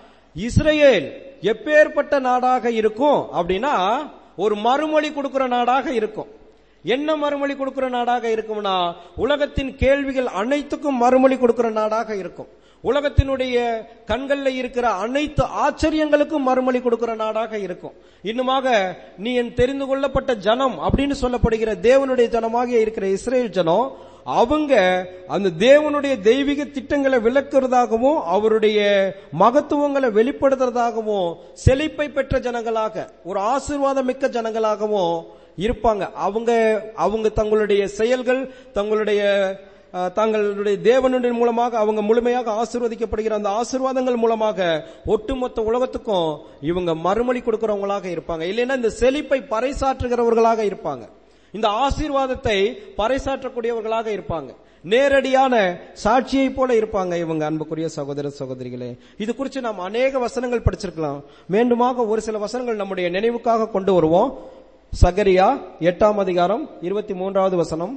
இஸ்ரேல் எப்பேற்பட்ட நாடாக இருக்கும் அப்படின்னா ஒரு மறுமொழி கொடுக்கிற நாடாக இருக்கும் என்ன மறுமொழி கொடுக்கிற நாடாக இருக்கும்னா உலகத்தின் கேள்விகள் அனைத்துக்கும் மறுமொழி கொடுக்கிற நாடாக இருக்கும் உலகத்தினுடைய கண்கள்ல இருக்கிற அனைத்து ஆச்சரியங்களுக்கும் மறுமொழி கொடுக்கிற நாடாக இருக்கும் இன்னுமாக நீ என் தெரிந்து கொள்ளப்பட்ட ஜனம் அப்படின்னு சொல்லப்படுகிற தேவனுடைய ஜனமாக இருக்கிற இஸ்ரேல் ஜனம் அவங்க அந்த தேவனுடைய தெய்வீக திட்டங்களை விளக்குறதாகவும் அவருடைய மகத்துவங்களை வெளிப்படுத்துறதாகவும் செழிப்பை பெற்ற ஜனங்களாக ஒரு ஆசீர்வாதம் மிக்க ஜனங்களாகவும் இருப்பாங்க அவங்க அவங்க தங்களுடைய செயல்கள் தங்களுடைய அஹ், தங்களுடைய தேவனுடைய மூலமாக அவங்க முழுமையாக ஆசீர்வதிக்கப்படுகிற அந்த ஆசீர்வாதங்கள் மூலமாக ஒட்டுமொத்த உலகத்துக்கும் இவங்க மறுமொழி கொடுக்கிறவங்களாக இருப்பாங்க இல்லைன்னா இந்த செழிப்பை பறைசாற்றுகிறவர்களாக இருப்பாங்க இந்த ஆசீர்வாதத்தை பறைசாற்றக்கூடியவர்களாக இருப்பாங்க நேரடியான சாட்சியை போல இருப்பாங்க இவங்க அன்புக்குரிய சகோதர சகோதரிகளே இது குறித்து நாம் அநேக வசனங்கள் படிச்சிருக்கலாம் மீண்டுமாக ஒரு சில வசனங்கள் நம்முடைய நினைவுக்காக கொண்டு வருவோம் சகரியா எட்டாம் அதிகாரம் இருபத்தி மூன்றாவது வசனம்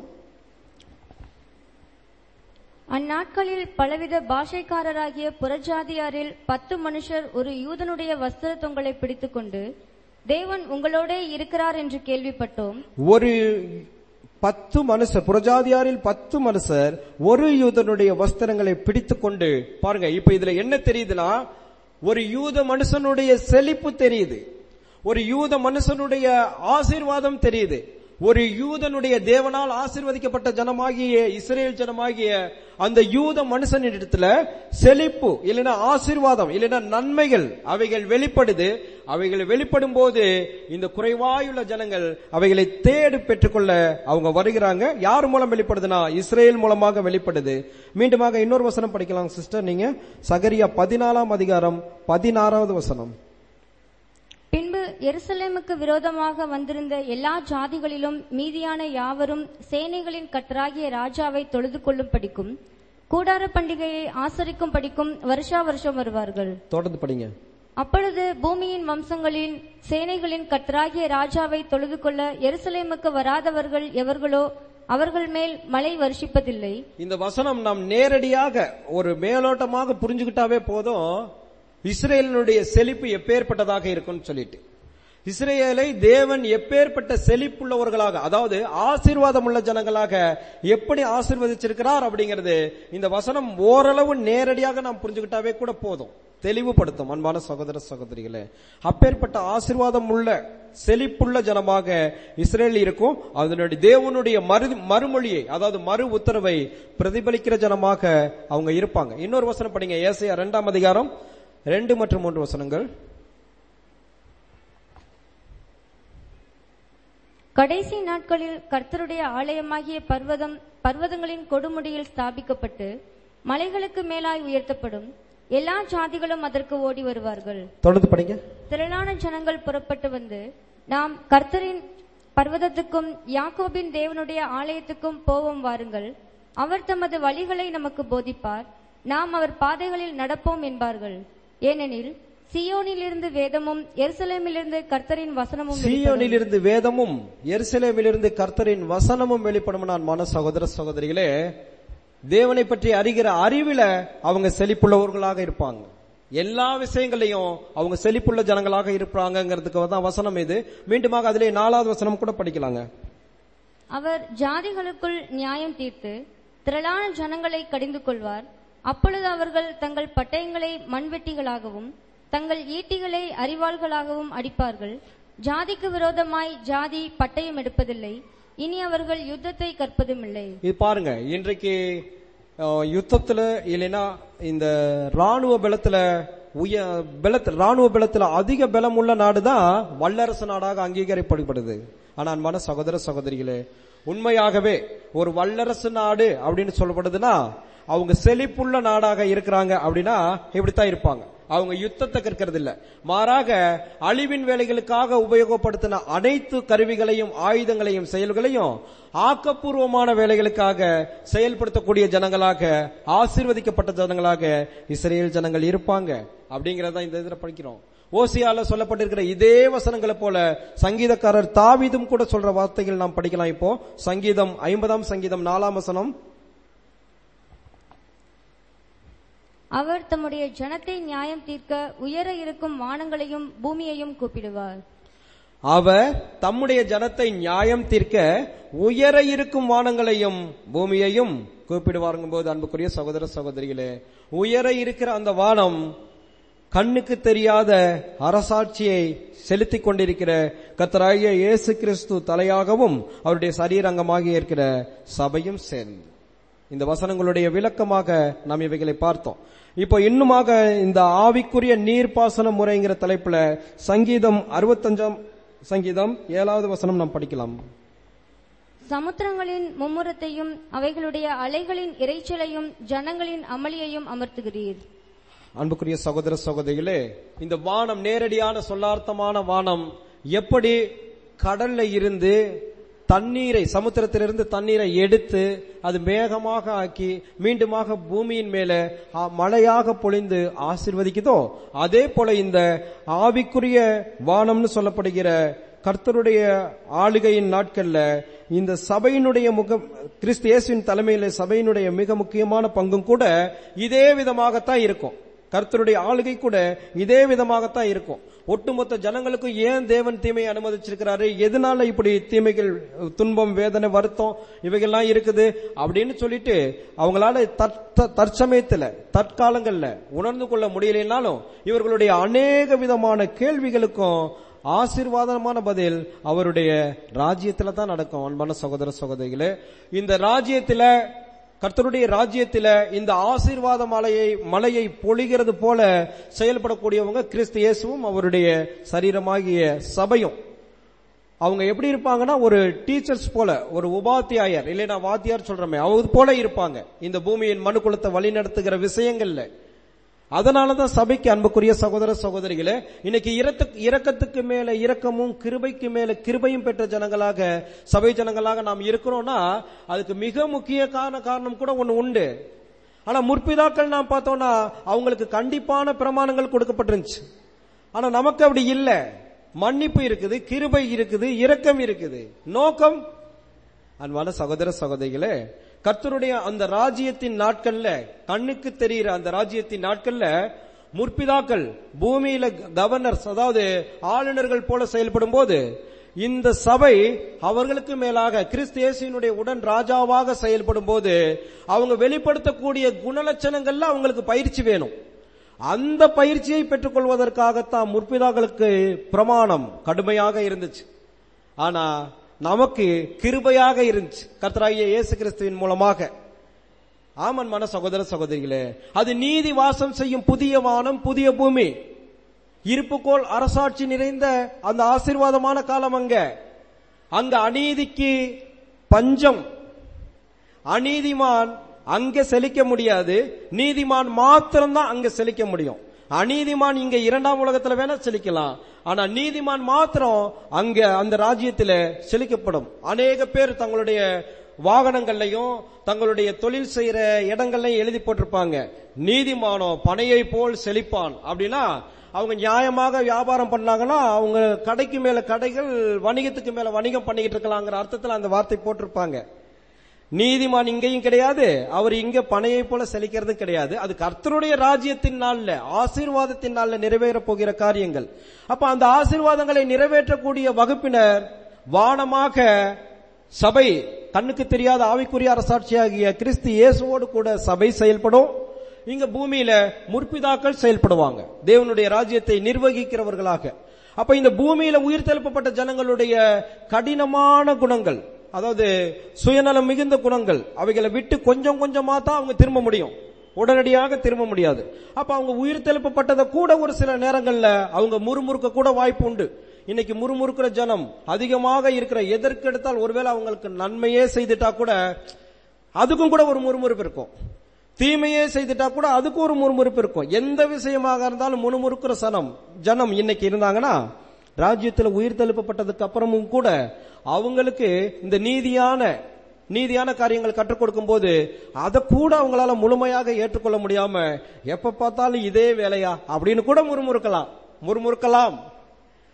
அந்நாட்களில் பலவித பாஷைக்காரராகிய புறஜாதியாரில் பத்து மனுஷர் ஒரு யூதனுடைய வஸ்திர தொங்கலை பிடித்துக்கொண்டு தேவன் உங்களோடே இருக்கிறார் என்று கேள்விப்பட்டோம் ஒரு பத்து மனுஷர் புரஜாதியாரில் பத்து மனுஷர் ஒரு யூதனுடைய வஸ்திரங்களை பிடித்துக்கொண்டு பாருங்க இப்ப இதுல என்ன தெரியுதுன்னா ஒரு யூத மனுஷனுடைய செழிப்பு தெரியுது ஒரு யூத மனுஷனுடைய ஆசீர்வாதம் தெரியுது ஒரு யூதனுடைய தேவனால் ஆசீர்வதிக்கப்பட்ட ஜனமாகிய இஸ்ரேல் ஜனமாகிய அந்த யூத மனுஷனிடத்துல செழிப்பு இல்லைன்னா ஆசீர்வாதம் இல்லைன்னா நன்மைகள் அவைகள் வெளிப்படுது அவைகள் வெளிப்படும் போது இந்த குறைவாயுள்ள ஜனங்கள் அவைகளை தேடி பெற்றுக்கொள்ள அவங்க வருகிறாங்க யார் மூலம் வெளிப்படுதுன்னா இஸ்ரேல் மூலமாக வெளிப்படுது மீண்டுமாக இன்னொரு வசனம் படிக்கலாம் சிஸ்டர் நீங்க சகரியா பதினாலாம் அதிகாரம் பதினாறாவது வசனம் பின்பு எருசலேமுக்கு விரோதமாக வந்திருந்த எல்லா ஜாதிகளிலும் மீதியான யாவரும் சேனைகளின் கர்த்தராகிய ராஜாவை தொழுது கொள்ளும் படிக்கும் கூடார பண்டிகையை ஆசரிக்கும் படிக்கும் வருஷா வருஷம் வருவார்கள் தொடர்ந்து படிங்க அப்பொழுது பூமியின் வம்சங்களின் சேனைகளின் கர்த்தராகிய ராஜாவை தொழுது கொள்ள எருசலேமுக்கு வராதவர்கள் எவர்களோ அவர்கள் மேல் மழை வருஷிப்பதில்லை இந்த வசனம் நாம் நேரடியாக ஒரு மேலோட்டமாக புரிஞ்சுக்கிட்டாவே போதும் இஸ்ரேலினுடைய செழிப்பு எப்பேற்பட்டதாக இருக்கும்னு சொல்லிட்டு இஸ்ரேலை தேவன் எப்பேற்பட்ட செழிப்புள்ளவர்களாக அதாவது ஆசீர்வாதம் உள்ள ஜனங்களாக எப்படி ஆசீர்வதிச்சிருக்கிறார் அப்படிங்கிறது இந்த வசனம் ஓரளவு நேரடியாக நாம் புரிஞ்சுக்கிட்டாவே கூட போதும் தெளிவுபடுத்தும் அன்பான சகோதர சகோதரிகளே அப்பேற்பட்ட ஆசீர்வாதம் உள்ள செழிப்புள்ள ஜனமாக இஸ்ரேல் இருக்கும் அதனுடைய தேவனுடைய மறு மறுமொழியை அதாவது மறு உத்தரவை பிரதிபலிக்கிற ஜனமாக அவங்க இருப்பாங்க இன்னொரு வசனம் படிங்க ஏசையா இரண்டாம் அதிகாரம் ரெண்டு மற்றும் மூன்று வசனங்கள் கடைசி நாட்களில் கர்த்தருடைய ஆலயமாகிய பர்வதம் பர்வதங்களின் கொடுமுடியில் ஸ்தாபிக்கப்பட்டு மலைகளுக்கு மேலாய் உயர்த்தப்படும் எல்லா ஜாதிகளும் அதற்கு ஓடி வருவார்கள் தொடர்ந்து படிங்க திரளான ஜனங்கள் புறப்பட்டு வந்து நாம் கர்த்தரின் பர்வதத்துக்கும் யாக்கோபின் தேவனுடைய ஆலயத்துக்கும் போவோம் வாருங்கள் அவர் தமது வழிகளை நமக்கு போதிப்பார் நாம் அவர் பாதைகளில் நடப்போம் என்பார்கள் ஏனெனில் சியோனிலிருந்து வேதமும் எருசலேமிலிருந்து கர்த்தரின் வசனமும் வெளிப்படும். சீயோனிலிருந்து வேதமும் எருசலேமிலிருந்து கர்த்தரின் வசனமும் வெளிப்படும் நான் மன சகோதர சகோதரிகளே தேவனை பற்றி அறிகிற அறிவில அவங்க செழிப்புள்ளவர்களாக இருப்பாங்க எல்லா விஷயங்களையும் அவங்க செழிப்புள்ள ஜனங்களாக இருப்பாங்கிறதுக்கு தான் வசனம் இது மீண்டுமாக அதிலே நாலாவது வசனம் கூட படிக்கலாங்க அவர் ஜாதிகளுக்குள் நியாயம் தீர்த்து திரளான ஜனங்களை கடிந்து கொள்வார் அப்பொழுது அவர்கள் தங்கள் பட்டயங்களை மண்வெட்டிகளாகவும் தங்கள் ஈட்டிகளை அரிவாள்களாகவும் அடிப்பார்கள் ஜாதிக்கு விரோதமாய் ஜாதி பட்டயம் எடுப்பதில்லை இனி அவர்கள் யுத்தத்தை கற்பதுமில்லை இது பாருங்க இன்றைக்கு அஹ், யுத்தத்துல இல்லைன்னா இந்த ராணுவ பலத்துல உய பலத்துல ராணுவ பலத்துல அதிக பலம் உள்ள நாடுதான் வல்லரசு நாடாக அங்கீகரிக்கப்படுகிறது ஆனால் மன சகோதர சகோதரிகளே உண்மையாகவே ஒரு வல்லரசு நாடு அப்படின்னு சொல்லப்படுதுன்னா அவங்க செழிப்புள்ள நாடாக இருக்கிறாங்க அப்படின்னா இப்படித்தான் இருப்பாங்க அவங்க யுத்தத்தை கற்கிறது இல்ல மாறாக அழிவின் வேலைகளுக்காக உபயோகப்படுத்தின அனைத்து கருவிகளையும் ஆயுதங்களையும் செயல்களையும் ஆக்கப்பூர்வமான வேலைகளுக்காக செயல்படுத்தக்கூடிய ஜனங்களாக ஆசீர்வதிக்கப்பட்ட ஜனங்களாக இஸ்ரேல் ஜனங்கள் இருப்பாங்க அப்படிங்கறத இந்த இதுல படிக்கிறோம் ஓசியால சொல்லப்பட்டிருக்கிற இதே வசனங்களை போல சங்கீதக்காரர் தாவீதும் கூட சொல்ற வார்த்தைகள் நாம் படிக்கலாம் இப்போ சங்கீதம் ஐம்பதாம் சங்கீதம் நாலாம் வசனம் அவர் தம்முடைய ஜனத்தை நியாயம் தீர்க்க உயர இருக்கும் வானங்களையும் பூமியையும் கூப்பிடுவார் அவர் தம்முடைய ஜனத்தை நியாயம் தீர்க்க உயர இருக்கும் வானங்களையும் பூமியையும் கூப்பிடுவாருங்கும் போது அன்புக்குரிய சகோதர சகோதரிகளே உயர இருக்கிற அந்த வானம் கண்ணுக்கு தெரியாத அரசாட்சியை செலுத்திக் கொண்டிருக்கிற கத்தராகிய இயேசு கிறிஸ்து தலையாகவும் அவருடைய சரீரங்கமாக இருக்கிற சபையும் சேர்ந்து இந்த வசனங்களுடைய விளக்கமாக நாம் இவைகளை பார்த்தோம் இப்போ இன்னுமாக இந்த ஆவிக்குரிய நீர்ப்பாசன முறைங்கிற தலைப்புல சங்கீதம் அறுபத்தஞ்சாம் சங்கீதம் ஏழாவது வசனம் நாம் படிக்கலாம் சமுத்திரங்களின் மும்முரத்தையும் அவைகளுடைய அலைகளின் இரைச்சலையும் ஜனங்களின் அமளியையும் அமர்த்துகிறீர் அன்புக்குரிய சகோதர சகோதரிகளே இந்த வானம் நேரடியான சொல்லார்த்தமான வானம் எப்படி கடல்ல இருந்து தண்ணீரை சமுத்திரத்திலிருந்து தண்ணீரை எடுத்து அது மேகமாக ஆக்கி மீண்டுமாக பூமியின் மேல ஆ, மழையாக பொழிந்து ஆசிர்வதிக்குதோ அதே போல இந்த ஆவிக்குரிய வானம்னு சொல்லப்படுகிற கர்த்தருடைய ஆளுகையின் நாட்கள்ல இந்த சபையினுடைய முகம் கிறிஸ்து இயேசுவின் தலைமையில சபையினுடைய மிக முக்கியமான பங்கும் கூட இதே விதமாகத்தான் இருக்கும் கர்த்தருடைய ஆளுகை கூட இதே விதமாகத்தான் இருக்கும் ஒட்டுமொத்த ஜனங்களுக்கும் ஏன் தேவன் தீமையை அனுமதிச்சிருக்கிறாரு எதனால இப்படி தீமைகள் துன்பம் வேதனை வருத்தம் இவைகள்லாம் இருக்குது அப்படின்னு சொல்லிட்டு அவங்களால தற்ச- தற்சமயத்துல தற்காலங்கள்ல உணர்ந்து கொள்ள முடியலைனாலும் இவர்களுடைய அநேக விதமான கேள்விகளுக்கும் ஆசீர்வாதமான பதில் அவருடைய ராஜ்யத்துல தான் நடக்கும் அன்பான சகோதர சகோதரிகளே இந்த ராஜ்யத்துல கர்த்தருடைய ராஜ்யத்தில இந்த ஆசீர்வாத மலையை மலையை பொழிகிறது போல செயல்படக்கூடியவங்க கிறிஸ்து இயேசுவும் அவருடைய சரீரமாகிய சபையும் அவங்க எப்படி இருப்பாங்கன்னா ஒரு டீச்சர்ஸ் போல ஒரு உபாத்தியாயர் இல்லைன்னா வாத்தியார் சொல்றமே அவங்க போல இருப்பாங்க இந்த பூமியின் மனுக்குலத்தை வழிநடத்துகிற விஷயங்கள்ல அதனாலதான் சபைக்கு அன்புக்குரிய சகோதர சகோதரிகளே இன்னைக்கு இரத்து- இரக்கத்துக்கு மேல இரக்கமும் கிருபைக்கு மேல கிருபையும் பெற்ற ஜனங்களாக சபை ஜனங்களாக நாம் இருக்கிறோம்னா அதுக்கு மிக முக்கிய காரண காரணம் கூட ஒண்ணு உண்டு ஆனா முற்பிதாக்கள் நாம் பார்த்தோம்னா அவங்களுக்கு கண்டிப்பான பிரமாணங்கள் கொடுக்கப்பட்டிருந்துச்சு ஆனா நமக்கு அப்படி இல்ல மன்னிப்பு இருக்குது கிருபை இருக்குது இரக்கம் இருக்குது நோக்கம் அன்பான சகோதர சகோதரிகளே கர்த்தருடைய அந்த ராஜ்யத்தின் நாட்கள்ல கண்ணுக்கு தெரிகிற அந்த ராஜ்யத்தின் நாட்கள்ல முற்பிதாக்கள் பூமியில கவர்னர்ஸ் அதாவது ஆளுநர்கள் போல செயல்படும் போது இந்த சபை அவர்களுக்கு மேலாக கிறிஸ்து இயேசுவினுடைய உடன் ராஜாவாக செயல்படும் போது அவங்க வெளிப்படுத்தக்கூடிய குணலட்சணங்கள்ல அவங்களுக்கு பயிற்சி வேணும் அந்த பயிற்சியை பெற்றுக்கொள்வதற்காகத்தான் முற்பிதாக்களுக்கு பிரமாணம் கடுமையாக இருந்துச்சு ஆனா நமக்கு கிருபையாக இருந்துச்சு கர்த்தராகிய இயேசு கிறிஸ்துவின் மூலமாக ஆமன் மன சகோதர சகோதரிகளே அது நீதி வாசம் செய்யும் புதிய வானம் புதிய பூமி இருப்புக்கோள் அரசாட்சி நிறைந்த அந்த ஆசீர்வாதமான காலம் அங்க அங்க அநீதிக்கு பஞ்சம் அநீதிமான் அங்க செழிக்க முடியாது நீதிமான் மாத்திரம்தான் அங்க செழிக்க முடியும் அநீதிமான் இங்க இரண்டாம் உலகத்துல வேணா செழிக்கலாம் ஆனா நீதிமான் மாத்திரம் அங்க அந்த ராஜ்யத்துல செழிக்கப்படும் அநேக பேர் தங்களுடைய வாகனங்கள்லயும் தங்களுடைய தொழில் செய்யற இடங்கள்லயும் எழுதி போட்டிருப்பாங்க நீதிமானோ பனையை போல் செழிப்பான் அப்படின்னா அவங்க நியாயமாக வியாபாரம் பண்ணாங்கன்னா அவங்க கடைக்கு மேல கடைகள் வணிகத்துக்கு மேல வணிகம் பண்ணிக்கிட்டு இருக்கலாங்கிற அர்த்தத்துல அந்த வார்த்தை போட்டிருப்பாங்க நீதிமான் இங்கேயும் கிடையாது அவர் இங்க பனையை போல செழிக்கிறது கிடையாது அது கர்த்தருடைய ராஜ்யத்தின் நாள்ல ஆசீர்வாதத்தின் நாள்ல நிறைவேற போகிற காரியங்கள் அப்ப அந்த ஆசீர்வாதங்களை நிறைவேற்றக்கூடிய வகுப்பினர் வானமாக சபை கண்ணுக்கு தெரியாத ஆவிக்குரிய அரசாட்சியாகிய கிறிஸ்து இயேசுவோடு கூட சபை செயல்படும் இங்க பூமியில முற்பிதாக்கள் செயல்படுவாங்க தேவனுடைய ராஜ்யத்தை நிர்வகிக்கிறவர்களாக அப்ப இந்த பூமியில உயிர் தெழுப்பப்பட்ட ஜனங்களுடைய கடினமான குணங்கள் அதாவது சுயநலம் மிகுந்த குணங்கள் அவைகளை விட்டு கொஞ்சம் கொஞ்சமா தான் அவங்க திரும்ப முடியும் உடனடியாக திரும்ப முடியாது அப்ப அவங்க உயிர் தெழுப்பப்பட்டதை கூட ஒரு சில நேரங்கள்ல அவங்க முறுமுறுக்க கூட வாய்ப்பு உண்டு இன்னைக்கு முறுமுறுக்கிற ஜனம் அதிகமாக இருக்கிற எதற்கு எடுத்தால் ஒருவேளை அவங்களுக்கு நன்மையே செய்துட்டா கூட அதுக்கும் கூட ஒரு முறுமுறுப்பு இருக்கும் தீமையே செய்துட்டா கூட அதுக்கு ஒரு முறுமுறுப்பு இருக்கும் எந்த விஷயமாக இருந்தாலும் முணுமுறுக்கிற சனம் ஜனம் இன்னைக்கு இருந்தாங்கன்னா ராஜ்யத்துல உயிர் தெழுப்பப்பட்டதுக்கு அப்புறமும் கூட அவங்களுக்கு இந்த நீதியான நீதியான காரியங்கள் கற்றுக் கொடுக்கும் போது அதை கூட அவங்களால முழுமையாக ஏற்றுக்கொள்ள முடியாம எப்ப பார்த்தாலும் இதே வேலையா அப்படின்னு கூட முறுமுறுக்கலாம் முறுமுறுக்கலாம்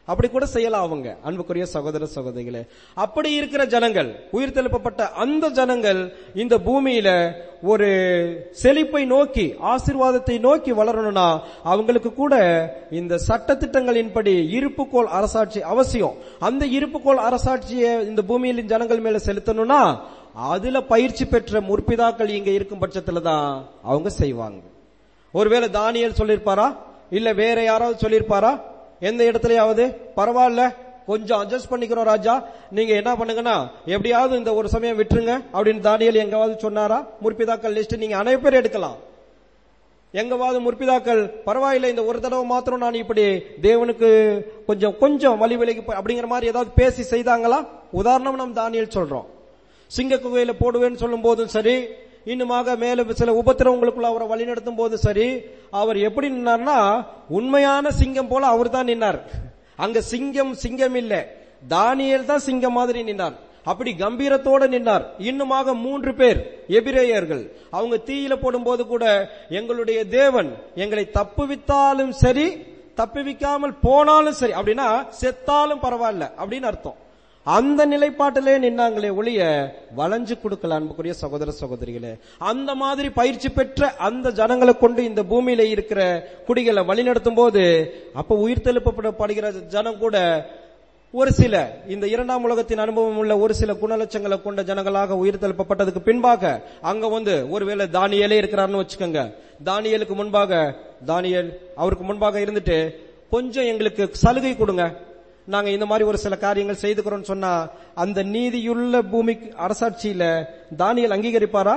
அப்படி கூட செய்யலாம் அவங்க அன்புக்குரிய சகோதர சகோதரிகளே அப்படி இருக்கிற ஜனங்கள் உயிர் தெழுப்பப்பட்ட அந்த ஜனங்கள் இந்த பூமியில ஒரு செழிப்பை நோக்கி ஆசீர்வாதத்தை நோக்கி வளரணும்னா அவங்களுக்கு கூட இந்த சட்டத்திட்டங்களின்படி இருப்புக்கோள் அரசாட்சி அவசியம் அந்த இருப்புக்கோள் அரசாட்சியை இந்த பூமியில் ஜனங்கள் மேல செலுத்தணும்னா அதுல பயிற்சி பெற்ற முற்பிதாக்கள் இங்க இருக்கும் பட்சத்துல தான் அவங்க செய்வாங்க ஒருவேளை தானியல் சொல்லிருப்பாரா இல்ல வேற யாராவது சொல்லிருப்பாரா எந்த இடத்துலயாவது பரவாயில்ல கொஞ்சம் அட்ஜஸ்ட் பண்ணிக்கிறோம் ராஜா நீங்க என்ன பண்ணுங்கன்னா எப்படியாவது இந்த ஒரு சமயம் விட்டுருங்க அப்படின்னு தானியல் எங்காவது சொன்னாரா முற்பிதாக்கள் லிஸ்ட் நீங்க அனைத்து பேர் எடுக்கலாம் எங்கவாவது முற்பிதாக்கள் பரவாயில்லை இந்த ஒரு தடவை மாத்திரம் நான் இப்படி தேவனுக்கு கொஞ்சம் கொஞ்சம் வழி விலகி போய் அப்படிங்கிற மாதிரி ஏதாவது பேசி செய்தாங்களா உதாரணம் நம்ம தானியல் சொல்றோம் சிங்க குகையில போடுவேன்னு சொல்லும் போதும் சரி இன்னுமாக மேல சில உபத்திரவங்களுக்குள்ள அவரை வழிநடத்தும் போது சரி அவர் எப்படி நின்னார்னா உண்மையான சிங்கம் போல அவர் தான் நின்னார் அங்க சிங்கம் சிங்கம் இல்ல தானியல் தான் சிங்கம் மாதிரி நின்னார் அப்படி கம்பீரத்தோட நின்னார் இன்னுமாக மூன்று பேர் எபிரேயர்கள் அவங்க தீயில போடும்போது கூட எங்களுடைய தேவன் எங்களை தப்புவித்தாலும் சரி தப்புவிக்காமல் போனாலும் சரி அப்படின்னா செத்தாலும் பரவாயில்ல அப்படின்னு அர்த்தம் அந்த நிலைப்பாட்டிலே நின்னாங்களே ஒளிய வளைஞ்சு கொடுக்கல அன்புக்குரிய சகோதர சகோதரிகளே அந்த மாதிரி பயிற்சி பெற்ற அந்த ஜனங்களை கொண்டு இந்த பூமியில இருக்கிற குடிகளை வழிநடத்தும் போது அப்ப உயிர் தெழுப்பப்படுகிற ஜனம் கூட ஒரு சில இந்த இரண்டாம் உலகத்தின் அனுபவம் உள்ள ஒரு சில குணலட்சங்களை கொண்ட ஜனங்களாக உயிர் தெழுப்பப்பட்டதுக்கு பின்பாக அங்க வந்து ஒருவேளை தானியலே இருக்கிறாருன்னு வச்சுக்கோங்க தானியலுக்கு முன்பாக தானியல் அவருக்கு முன்பாக இருந்துட்டு கொஞ்சம் எங்களுக்கு சலுகை கொடுங்க நாங்க இந்த மாதிரி ஒரு சில காரியங்கள் செய்துக்கிறோம் சொன்னா அந்த நீதியுள்ள பூமி அரசாட்சியில தானியல் அங்கீகரிப்பாரா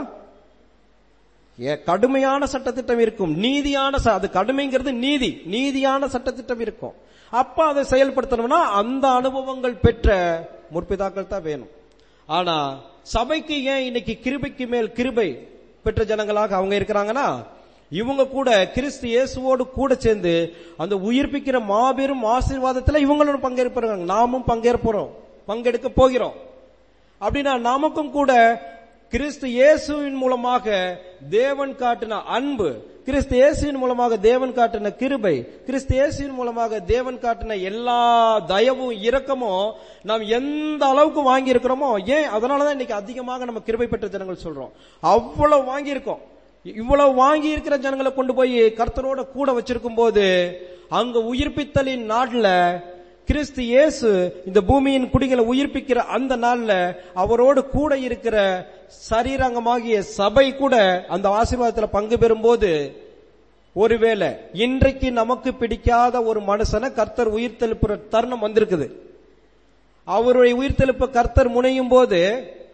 ஏ, கடுமையான சட்டத்திட்டம் இருக்கும் நீதியான ச- அது கடுமைங்கிறது நீதி நீதியான சட்டத்திட்டம் இருக்கும் அப்ப அதை செயல்படுத்தணும்னா அந்த அனுபவங்கள் பெற்ற முற்பிதாக்கள் தான் வேணும் ஆனா சபைக்கு ஏன் இன்னைக்கு கிருபைக்கு மேல் கிருபை பெற்ற ஜனங்களாக அவங்க இருக்கிறாங்கன்னா இவங்க கூட கிறிஸ்து இயேசுவோடு கூட சேர்ந்து அந்த உயிர்ப்பிக்கிற மாபெரும் ஆசீர்வாதத்துல இவங்களும் பங்கேற்பாங்க நாமும் பங்கேற்போறோம் பங்கெடுக்க போகிறோம் அப்படின்னா நமக்கும் கூட கிறிஸ்து இயேசுவின் மூலமாக தேவன் காட்டின அன்பு கிறிஸ்து இயேசுவின் மூலமாக தேவன் காட்டின கிருபை கிறிஸ்து இயேசுவின் மூலமாக தேவன் காட்டின எல்லா தயவும் இரக்கமும் நாம் எந்த அளவுக்கு வாங்கி இருக்கிறோமோ ஏன் அதனாலதான் இன்னைக்கு அதிகமாக நம்ம கிருபை பெற்ற ஜனங்கள் சொல்றோம் அவ்வளவு வாங்கி இருக்கோம் இவ்வளவு வாங்கி இருக்கிற ஜனங்களை கொண்டு போய் கர்த்தரோட கூட வச்சிருக்கும் போது அங்க உயிர்ப்பித்தலின் நாட்டுல கிறிஸ்து இயேசு இந்த பூமியின் குடிகளை உயிர்ப்பிக்கிற அந்த நாள்ல அவரோடு கூட இருக்கிற சரீரங்கமாகிய சபை கூட அந்த ஆசீர்வாதத்துல பங்கு பெறும்போது ஒருவேளை இன்றைக்கு நமக்கு பிடிக்காத ஒரு மனுஷனை கர்த்தர் உயிர்த்தெழுப்புற தருணம் வந்திருக்குது அவருடைய உயிர்த்தெழுப்ப கர்த்தர் முனையும் போது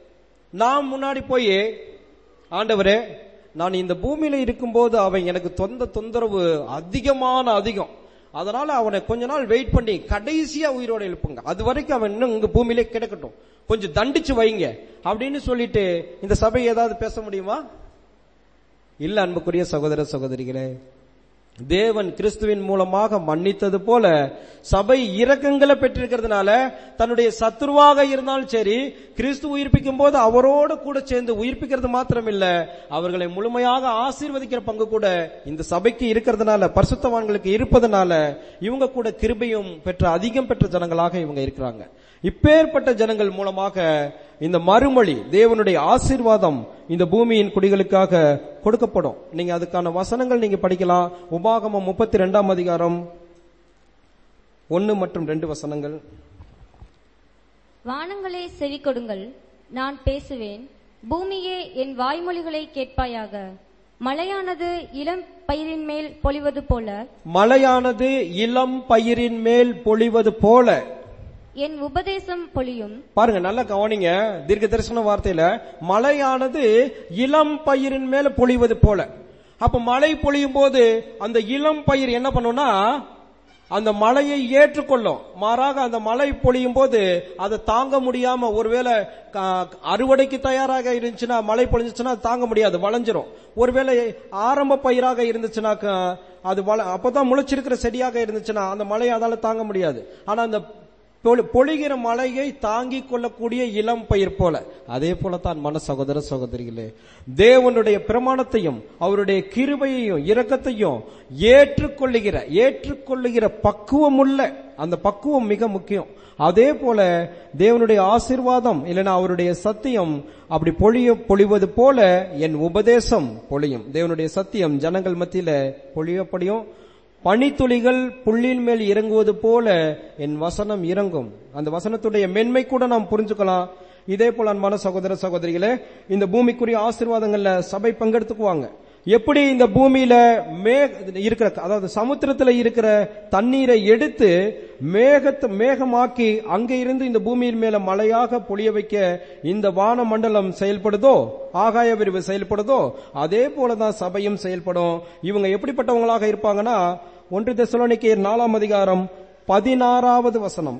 நாம் முன்னாடி போய் ஆண்டவரே நான் இந்த பூமியில இருக்கும்போது அவன் எனக்கு தொந்த தொந்தரவு அதிகமான அதிகம் அதனால அவனை கொஞ்ச நாள் வெயிட் பண்ணி கடைசியா உயிரோட எழுப்புங்க அது வரைக்கும் அவன் இன்னும் இங்க பூமியிலே கிடக்கட்டும் கொஞ்சம் தண்டிச்சு வைங்க அப்படின்னு சொல்லிட்டு இந்த சபை ஏதாவது பேச முடியுமா இல்ல அன்புக்குரிய சகோதர சகோதரிகளே தேவன் கிறிஸ்துவின் மூலமாக மன்னித்தது போல சபை இரக்கங்களை பெற்றிருக்கிறதுனால தன்னுடைய சத்துருவாக இருந்தாலும் சரி கிறிஸ்து உயிர்ப்பிக்கும் போது அவரோடு கூட சேர்ந்து உயிர்ப்பிக்கிறது மாத்திரம் இல்ல அவர்களை முழுமையாக ஆசீர்வதிக்கிற பங்கு கூட இந்த சபைக்கு இருக்கிறதுனால பரிசுத்தவான்களுக்கு இருப்பதனால இவங்க கூட கிருபையும் பெற்ற அதிகம் பெற்ற ஜனங்களாக இவங்க இருக்கிறாங்க இப்பேற்பட்ட ஜனங்கள் மூலமாக இந்த மறுமொழி தேவனுடைய ஆசீர்வாதம் இந்த பூமியின் குடிகளுக்காக கொடுக்கப்படும் நீங்க அதுக்கான வசனங்கள் நீங்க படிக்கலாம் உபாகமம் முப்பத்தி ரெண்டாம் அதிகாரம் ஒன்னு மற்றும் ரெண்டு வசனங்கள் வானங்களே செவி கொடுங்கள் நான் பேசுவேன் பூமியே என் வாய்மொழிகளை கேட்பாயாக மழையானது இளம் பயிரின் மேல் பொழிவது போல மழையானது இளம் பயிரின் மேல் பொழிவது போல என் உபதேசம் பொழியும் பாருங்க நல்லா கவனிங்க தீர்க்க தரிசன வார்த்தையில மழையானது இளம் பயிரின் மேல பொழிவது போல அப்ப மழை பொழியும் போது அந்த இளம் பயிர் என்ன பண்ணும்னா அந்த மழையை ஏற்றுக்கொள்ளும் மாறாக அந்த மழை பொழியும் போது அதை தாங்க முடியாம ஒருவேளை க- அறுவடைக்கு தயாராக இருந்துச்சுன்னா மழை பொழிஞ்சுச்சுன்னா அது தாங்க முடியாது வளைஞ்சிரும் ஒருவேளை ஆரம்ப பயிராக இருந்துச்சுனாக்கா அது வள அப்பதான் முளைச்சிருக்கிற செடியாக இருந்துச்சுன்னா அந்த மழையை அதால தாங்க முடியாது ஆனா அந்த பொழு- பொழிகிற மழையை தாங்கிக் கொள்ளக்கூடிய இளம் பயிர் போல அதே போலத்தான் மன சகோதர சகோதரிகளே தேவனுடைய பிரமாணத்தையும் அவருடைய கிருபையையும் இரக்கத்தையும் ஏற்றுக்கொள்ளுகிற ஏற்றுக்கொள்ளுகிற பக்குவமுள்ள அந்த பக்குவம் மிக முக்கியம் அதே போல தேவனுடைய ஆசீர்வாதம் இல்லைன்னா அவருடைய சத்தியம் அப்படி பொழிய பொழிவது போல என் உபதேசம் பொழியும் தேவனுடைய சத்தியம் ஜனங்கள் மத்தியில பொழியப்படியும் பனித்துளிகள் புள்ளின் மேல் இறங்குவது போல என் வசனம் இறங்கும் அந்த வசனத்துடைய மென்மை கூட நாம் புரிஞ்சுக்கலாம் இதே போல அன்பான சகோதர சகோதரிகளே இந்த பூமிக்குரிய ஆசீர்வாதங்கள்ல சபை பங்கெடுத்துக்குவாங்க எப்படி இந்த பூமியில மே இருக்கிற அதாவது சமுத்திரத்துல இருக்கிற தண்ணீரை எடுத்து மேகத்தை மேகமாக்கி அங்க இருந்து இந்த பூமியின் மேல மழையாக பொழிய வைக்க இந்த வான மண்டலம் செயல்படுதோ ஆகாய விரிவு செயல்படுதோ அதே போலதான் சபையும் செயல்படும் இவங்க எப்படிப்பட்டவங்களாக இருப்பாங்கன்னா ஒன்று தெசலோனிக்கேயர் நாலாம் அதிகாரம் பதினாறாவது வசனம்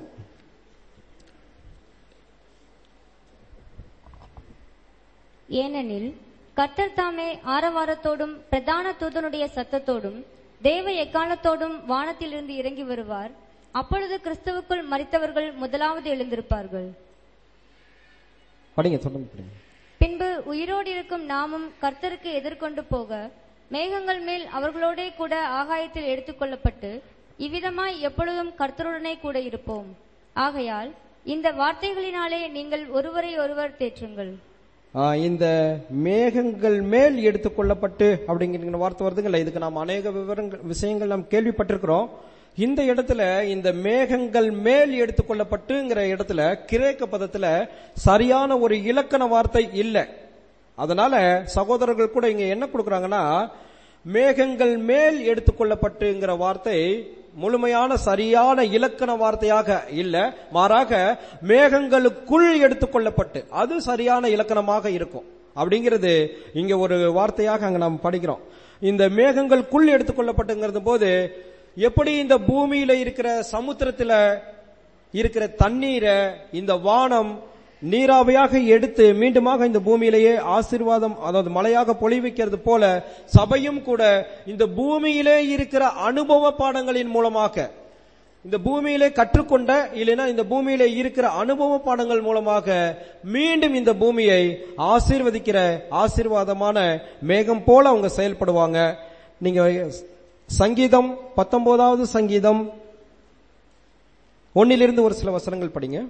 ஏனெனில் கர்த்தர் தாமே ஆரவாரத்தோடும் பிரதான தூதனுடைய சத்தத்தோடும் தேவ எக்காலத்தோடும் வானத்திலிருந்து இறங்கி வருவார் அப்பொழுது கிறிஸ்துவுக்குள் மரித்தவர்கள் முதலாவது எழுந்திருப்பார்கள் படிங்க தொடர்ந்து படிங்க பின்பு உயிரோடு இருக்கும் நாமும் கர்த்தருக்கு எதிர்கொண்டு போக மேகங்கள் மேல் அவர்களோடே கூட ஆகாயத்தில் எடுத்துக்கொள்ளப்பட்டு இவ்விதமாய் எப்பொழுதும் கர்த்தருடனே கூட இருப்போம் ஆகையால் இந்த வார்த்தைகளினாலே நீங்கள் ஒருவரை ஒருவர் தேற்றுங்கள் ஆ, இந்த மேகங்கள் மேல் எடுத்துக்கொள்ளப்பட்டு அப்படிங்கிற வார்த்தை வருதுங்கல்ல இதுக்கு நாம் அநேக விவரங்கள் விஷயங்கள் நாம் கேள்விப்பட்டிருக்கிறோம் இந்த இடத்துல இந்த மேகங்கள் மேல் எடுத்துக்கொள்ளப்பட்டுங்கிற இடத்துல கிரேக்க பதத்துல சரியான ஒரு இலக்கண வார்த்தை இல்லை அதனால சகோதரர்கள் கூட இங்க என்ன கொடுக்கறாங்கன்னா மேகங்கள் மேல் எடுத்துக்கொள்ளப்பட்டுங்கிற வார்த்தை முழுமையான சரியான இலக்கண வார்த்தையாக இல்ல மாறாக மேகங்களுக்குள் எடுத்துக்கொள்ளப்பட்டு அது சரியான இலக்கணமாக இருக்கும் அப்படிங்கிறது இங்க ஒரு வார்த்தையாக அங்க நாம் படிக்கிறோம் இந்த மேகங்களுக்குள் எடுத்துக்கொள்ளப்பட்டுங்கிறது போது எப்படி இந்த பூமியில இருக்கிற சமுத்திரத்துல இருக்கிற தண்ணீரை இந்த வானம் நீராவியாக எடுத்து மீண்டுமாக இந்த பூமியிலேயே ஆசீர்வாதம் அதாவது மழையாக பொழிவிக்கிறது போல சபையும் கூட இந்த பூமியிலே இருக்கிற அனுபவ பாடங்களின் மூலமாக இந்த பூமியிலே கற்றுக்கொண்ட இல்லைன்னா இந்த பூமியிலே இருக்கிற அனுபவ பாடங்கள் மூலமாக மீண்டும் இந்த பூமியை ஆசீர்வதிக்கிற ஆசீர்வாதமான மேகம் போல அவங்க செயல்படுவாங்க நீங்க சங்கீதம் பத்தொன்பதாவது சங்கீதம் ஒன்னிலிருந்து ஒரு சில வசனங்கள் படிங்க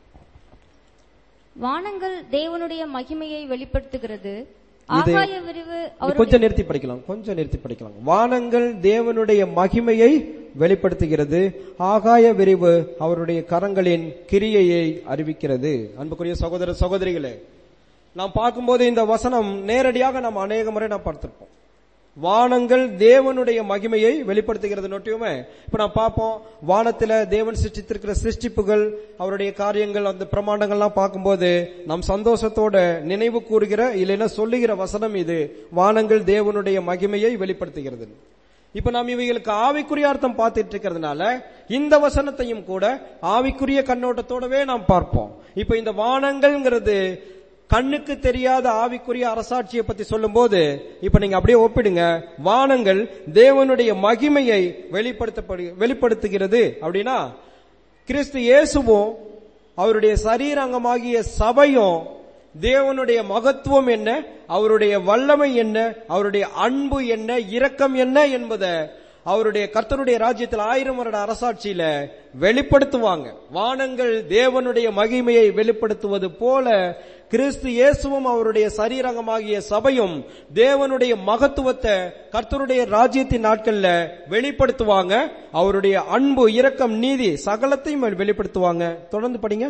வானங்கள் தேவனுடைய மகிமையை வெளிப்படுத்துகிறது இது- ஆகாய விரிவு இது அவருடைய கொஞ்சம் நிறுத்தி படிக்கலாம் கொஞ்சம் நிறுத்தி படிக்கலாம் வானங்கள் தேவனுடைய மகிமையை வெளிப்படுத்துகிறது ஆகாய விரிவு அவருடைய கரங்களின் கிரியையை அறிவிக்கிறது அன்புக்குரிய சகோதர சகோதரிகளே நாம் பார்க்கும்போது இந்த வசனம் நேரடியாக நாம் அநேக முறை நாம் பார்த்திருப்போம் வானங்கள் தேவனுடைய மகிமையை வெளிப்படுத்துகிறது நோட்டியுமே இப்ப நான் பார்ப்போம் வானத்துல தேவன் சிருஷ்டித்திருக்கிற சிருஷ்டிப்புகள் அவருடைய காரியங்கள் அந்த பிரமாண்டங்கள்லாம் பார்க்கும்போது நாம் சந்தோஷத்தோட நினைவு கூறுகிற இல்லைன்னா சொல்லுகிற வசனம் இது வானங்கள் தேவனுடைய மகிமையை வெளிப்படுத்துகிறது இப்ப நாம் இவைகளுக்கு ஆவிக்குரிய அர்த்தம் பார்த்துட்டு இருக்கிறதுனால இந்த வசனத்தையும் கூட ஆவிக்குரிய கண்ணோட்டத்தோடவே நாம் பார்ப்போம் இப்ப இந்த வானங்கள்ங்கிறது கண்ணுக்கு தெரியாத ஆவிக்குரிய அரசாட்சியை பத்தி சொல்லும்போது இப்ப நீங்க அப்படியே ஒப்பிடுங்க வானங்கள் தேவனுடைய மகிமையை வெளிப்படுத்தப்படு வெளிப்படுத்துகிறது அப்படின்னா கிறிஸ்து இயேசுவும் அவருடைய சரீரங்கமாகிய சபையும் தேவனுடைய மகத்துவம் என்ன அவருடைய வல்லமை என்ன அவருடைய அன்பு என்ன இரக்கம் என்ன என்பதை அவருடைய கர்த்தருடைய ராஜ்யத்தில் ஆயிரம் வருட அரசாட்சியில வெளிப்படுத்துவாங்க வானங்கள் தேவனுடைய மகிமையை வெளிப்படுத்துவது போல கிறிஸ்து இயேசுவும் அவருடைய சரீரங்கமாகிய சபையும் தேவனுடைய மகத்துவத்தை கர்த்தருடைய ராஜ்யத்தின் நாட்கள்ல வெளிப்படுத்துவாங்க அவருடைய அன்பு இரக்கம் நீதி சகலத்தையும் வெளிப்படுத்துவாங்க தொடர்ந்து படிங்க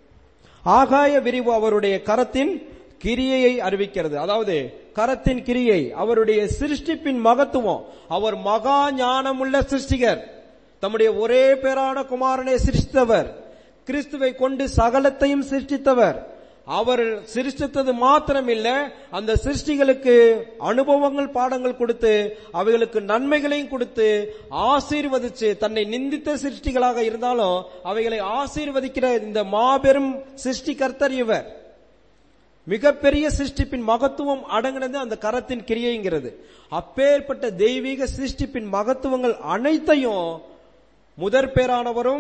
ஆகாய விரிவு அவருடைய கரத்தின் கிரியையை அறிவிக்கிறது அதாவது கரத்தின் கிரியை அவருடைய சிருஷ்டிப்பின் மகத்துவம் அவர் மகா ஞானமுள்ள சிருஷ்டிகர் தம்முடைய ஒரே பேரான குமாரனை சிருஷ்டித்தவர் கிறிஸ்துவை கொண்டு சகலத்தையும் சிருஷ்டித்தவர் அவர் சிருஷ்டித்தது மாத்திரமில்ல அந்த சிருஷ்டிகளுக்கு அனுபவங்கள் பாடங்கள் கொடுத்து அவைகளுக்கு நன்மைகளையும் கொடுத்து ஆசீர்வதிச்சு தன்னை நிந்தித்த சிருஷ்டிகளாக இருந்தாலும் அவைகளை ஆசீர்வதிக்கிற இந்த மாபெரும் சிருஷ்டிகர்த்தர் இவர் மிகப்பெரிய சிருஷ்டிப்பின் மகத்துவம் அடங்கினது அந்த கரத்தின் கிரியைங்கிறது அப்பேற்பட்ட தெய்வீக சிருஷ்டிப்பின் மகத்துவங்கள் அனைத்தையும் முதற் பேரானவரும்